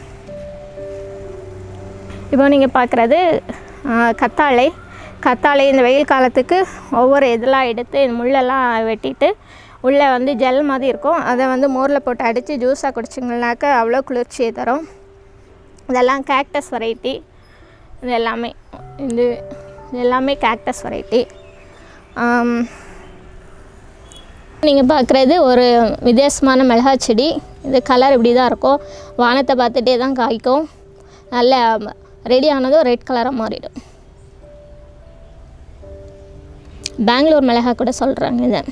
Speaker 2: இப்போ நீங்கள் பார்க்குறது கத்தாழை கத்தாழை இந்த வெயில் காலத்துக்கு ஒவ்வொரு இதெல்லாம் எடுத்து இந்த முள்ளெல்லாம் வெட்டிட்டு உள்ளே வந்து ஜெல் மாதிரி இருக்கும் அதை வந்து மோரில் போட்டு அடித்து ஜூஸாக குடிச்சிங்கனாக்கா அவ்வளோ குளிர்ச்சியை தரும் இதெல்லாம் கேக்டஸ் வெரைட்டி இது எல்லாமே இது இது எல்லாமே கேக்டஸ் வெரைட்டி நீங்கள் பார்க்குறது ஒரு வித்தியாசமான மிளகாய் செடி இது கலர் இப்படி தான் இருக்கும் வானத்தை பார்த்துட்டே தான் காய்க்கும் நல்ல ரெடி ஆனதும் ரெட் கலராக மாறிடும் பெங்களூர் மிளகாய் கூட சொல்கிறாங்க இதை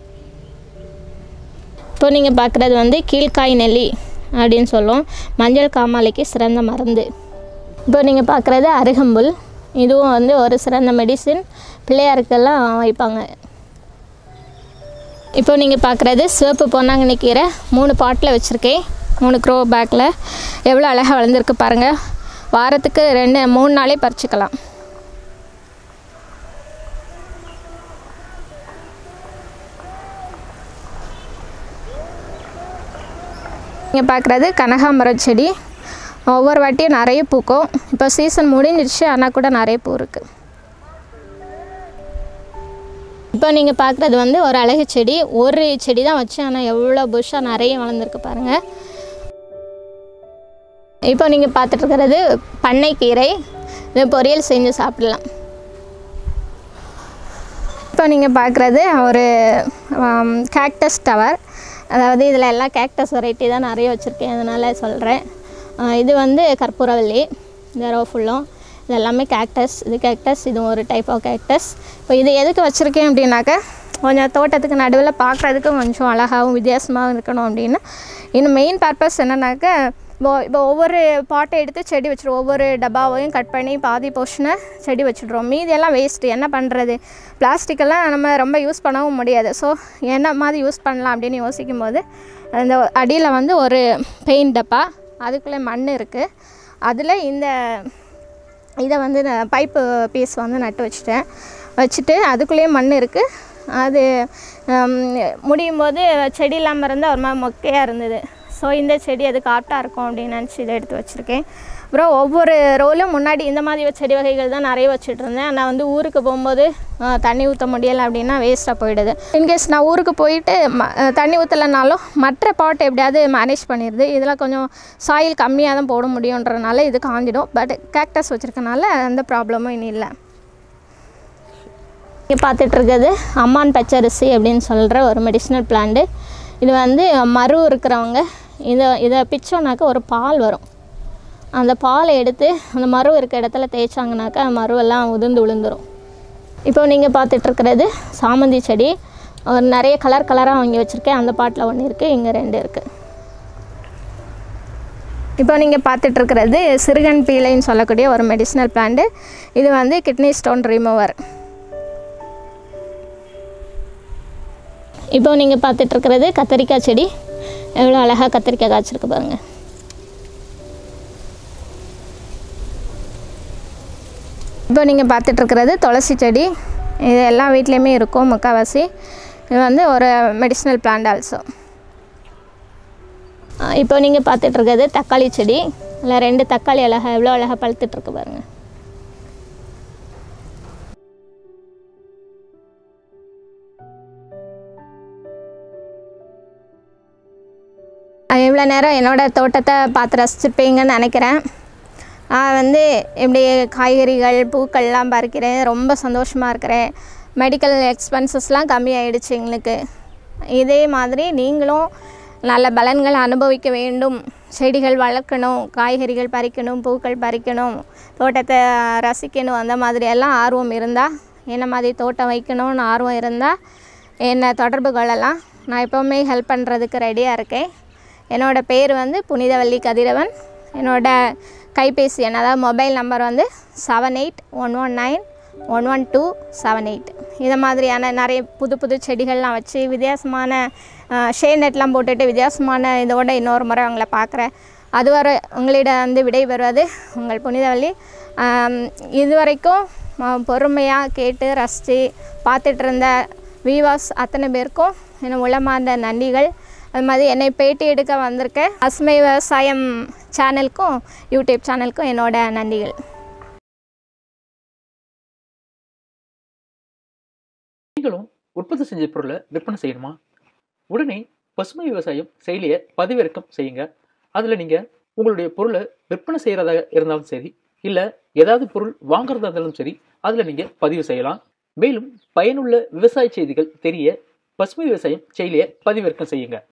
Speaker 2: இப்போ நீங்கள் பார்க்குறது வந்து கீழ்காய் நெல்லி அப்படின்னு சொல்லுவோம் மஞ்சள் காமாலைக்கு சிறந்த மருந்து இப்போ நீங்கள் பார்க்குறது அருகம்புல் இதுவும் வந்து ஒரு சிறந்த மெடிசின் பிள்ளையாருக்கெல்லாம் வைப்பாங்க இப்போ நீங்கள் பார்க்குறது சிவப்பு பொன்னாங்கண்ணி கீரை மூணு பாட்டில் வச்சுருக்கேன் மூணு க்ரோ பேக்கில் எவ்வளோ அழகாக வளர்ந்துருக்கு பாருங்கள் வாரத்துக்கு ரெண்டு மூணு நாளே பறிச்சுக்கலாம் இங்கே பார்க்குறது கனகாமரம் செடி ஒவ்வொரு வாட்டியும் நிறைய பூக்கும் இப்போ சீசன் முடிஞ்சிடுச்சு ஆனால் கூட நிறைய பூ இருக்குது இப்போ நீங்கள் பார்க்குறது வந்து ஒரு அழகு செடி ஒரு செடி தான் வச்சு ஆனால் எவ்வளோ புஷ்ஷாக நிறைய வளர்ந்துருக்கு பாருங்கள் இப்போ நீங்கள் பார்த்துட்ருக்கிறது பண்ணைக்கீரை இது பொரியல் செஞ்சு சாப்பிடலாம் இப்போ நீங்கள் பார்க்குறது ஒரு கேக்டஸ் டவர் அதாவது இதில் எல்லாம் கேக்டஸ் வெரைட்டி தான் நிறைய வச்சுருக்கேன் அதனால் சொல்கிறேன் இது வந்து கற்பூரவல்லி இந்த ரோ ஃபுல்லும் இது எல்லாமே கேக்டஸ் இது கேக்டஸ் இது ஒரு டைப் ஆஃப் கேக்டஸ் இப்போ இது எதுக்கு வச்சுருக்கேன் அப்படின்னாக்கா கொஞ்சம் தோட்டத்துக்கு நடுவில் பார்க்குறதுக்கு கொஞ்சம் அழகாகவும் வித்தியாசமாகவும் இருக்கணும் அப்படின்னு இன்னும் மெயின் பர்பஸ் என்னன்னாக்கா இப்போ இப்போ ஒவ்வொரு பாட்டை எடுத்து செடி வச்சுருவோம் ஒவ்வொரு டப்பாவையும் கட் பண்ணி பாதி போர்ஷனை செடி வச்சுட்றோம் மீதியெல்லாம் வேஸ்ட்டு என்ன பண்ணுறது பிளாஸ்டிக்கெல்லாம் நம்ம ரொம்ப யூஸ் பண்ணவும் முடியாது ஸோ என்ன மாதிரி யூஸ் பண்ணலாம் அப்படின்னு யோசிக்கும் போது அந்த அடியில் வந்து ஒரு பெயிண்ட் டப்பா அதுக்குள்ளே மண் இருக்குது அதில் இந்த இதை வந்து நான் பைப்பு பீஸ் வந்து நட்டு வச்சுட்டேன் வச்சுட்டு அதுக்குள்ளேயே மண் இருக்குது அது ஹம், முடியும் போது செடி இல்லாமல் இருந்தால் ஒரு மாதிரி மொக்கையாக இருந்தது ஸோ இந்த செடி அதுக்கு ஆப்டாக இருக்கும் அப்படின்னு நினச்சி இதை எடுத்து வச்சுருக்கேன் அப்புறம் ஒவ்வொரு ரோலும் முன்னாடி இந்த மாதிரி செடி வகைகள் தான் நிறைய வச்சுட்டு இருந்தேன் நான் வந்து ஊருக்கு போகும்போது ஆ, தண்ணி ஊற்ற முடியலை அப்படின்னா வேஸ்ட்டாக போயிடுது இன்கேஸ் நான் ஊருக்கு போயிட்டு ம ஆ, தண்ணி ஊற்றலைனாலும் மற்ற பாட் எப்படியாவது மேனேஜ் பண்ணிடுது இதில் கொஞ்சம் சாயில் கம்மியாக தான் போட முடியுன்றனால இது காஞ்சிடும் பட் கேக்டஸ் வச்சுருக்கனால அந்த ப்ராப்ளமும் இனி இல்லை இங்கே பார்த்துட்ருக்கிறது அம்மான் பச்சரிசி அப்படின்னு சொல்கிற ஒரு மெடிசினல் பிளான்ட்டு இது வந்து மரு இருக்கிறவங்க இதை இதை பிச்சோன்னாக்கா ஒரு பால் வரும் அந்த பாலை எடுத்து அந்த மரு இருக்க இடத்துல தேய்ச்சாங்கனாக்கா மருவெல்லாம் உதிர்ந்து விழுந்துரும் இப்போ நீங்கள் பார்த்துட்ருக்கிறது சாமந்தி செடி ஒரு நிறைய கலர் கலராக வாங்கி வச்சுருக்கேன் அந்த பாட்டில் ஒன்று இருக்குது இங்கே ரெண்டு இருக்குது இப்போ நீங்கள் பார்த்துட்ருக்கிறது சிறுகன் பீலைன்னு சொல்லக்கூடிய ஒரு மெடிசினல் பிளான்ட்டு இது வந்து கிட்னி ஸ்டோன் ரிமூவர் இப்போ நீங்கள் பார்த்துட்ருக்கிறது கத்தரிக்காய் செடி எவ்வளோ அழகாக கத்தரிக்காய் காய்ச்சிருக்கு பாருங்க இப்போ நீங்கள் பார்த்துட்ருக்கிறது துளசி செடி இது எல்லா வீட்லேயுமே இருக்கும் முக்கால்வாசி இது வந்து ஒரு மெடிசினல் பிளான்ட் ஆல்சோ இப்போ நீங்கள் பார்த்துட்ருக்கிறது தக்காளி செடி இல்லை ரெண்டு தக்காளி அழகாக எவ்வளோ அழகாக பழுத்துட்ருக்கு பாருங்கள் இவ்வளோ நேரம் என்னோடய தோட்டத்தை பார்த்து ரசிச்சிருப்பீங்கன்னு நினைக்கிறேன் நான் வந்து இப்படி காய்கறிகள் பூக்கள்லாம் பறிக்கிறேன் ரொம்ப சந்தோஷமாக இருக்கிறேன் மெடிக்கல் எக்ஸ்பென்சஸ்லாம் கம்மியாயிடுச்சு எங்களுக்கு இதே மாதிரி நீங்களும் நல்ல பலன்கள் அனுபவிக்க வேண்டும் செடிகள் வளர்க்கணும் காய்கறிகள் பறிக்கணும் பூக்கள் பறிக்கணும் தோட்டத்தை ரசிக்கணும் அந்த மாதிரி எல்லாம் ஆர்வம் இருந்தால் என்ன மாதிரி தோட்டம் வைக்கணும்னு ஆர்வம் இருந்தால் என்னை தொடர்பு கொள்ளலாம் நான் எப்போவுமே ஹெல்ப் பண்ணுறதுக்கு ரெடியாக இருக்கேன் என்னோடய பேர் வந்து புனிதவல்லி கதிரவன் என்னோட கைபேசி எண் அதாவது மொபைல் நம்பர் வந்து seven eight one one nine one one two seven eight இதை மாதிரியான நிறைய புது புது செடிகள்லாம் வச்சு வித்தியாசமான ஷே நெட்லாம் போட்டுட்டு வித்தியாசமான இதோட இன்னொரு முறை உங்களை பார்க்குறேன் அதுவரை உங்களிடம் வந்து விடைபெறுவது உங்கள் புனிதவல்லி ஆம், இதுவரைக்கும் பொறுமையாக கேட்டு ரசித்து பார்த்துட்டு இருந்த விவாஸ் அத்தனை பேருக்கும் என் உளமார்ந்த நன்றிகள் அது மாதிரி என்னை பேட்டி எடுக்க வந்திருக்க பசுமை விவசாயம் சேனலுக்கும் யூடியூப் சேனலுக்கும் என்னோட நன்றிகள்
Speaker 1: நீங்களும் உற்பத்தி செஞ்ச பொருளை விற்பனை செய்யணுமா உடனே பசுமை விவசாயம் செயலியை பதிவிறக்கம் செய்யுங்க அதில் நீங்கள் உங்களுடைய பொருளை விற்பனை செய்கிறதா இருந்தாலும் சரி இல்லை ஏதாவது பொருள் வாங்குறதா இருந்தாலும் சரி அதில் நீங்கள் பதிவு செய்யலாம் மேலும் பயனுள்ள விவசாய செய்திகள் தெரிய பசுமை விவசாயம் செயலியை பதிவிறக்கம் செய்யுங்க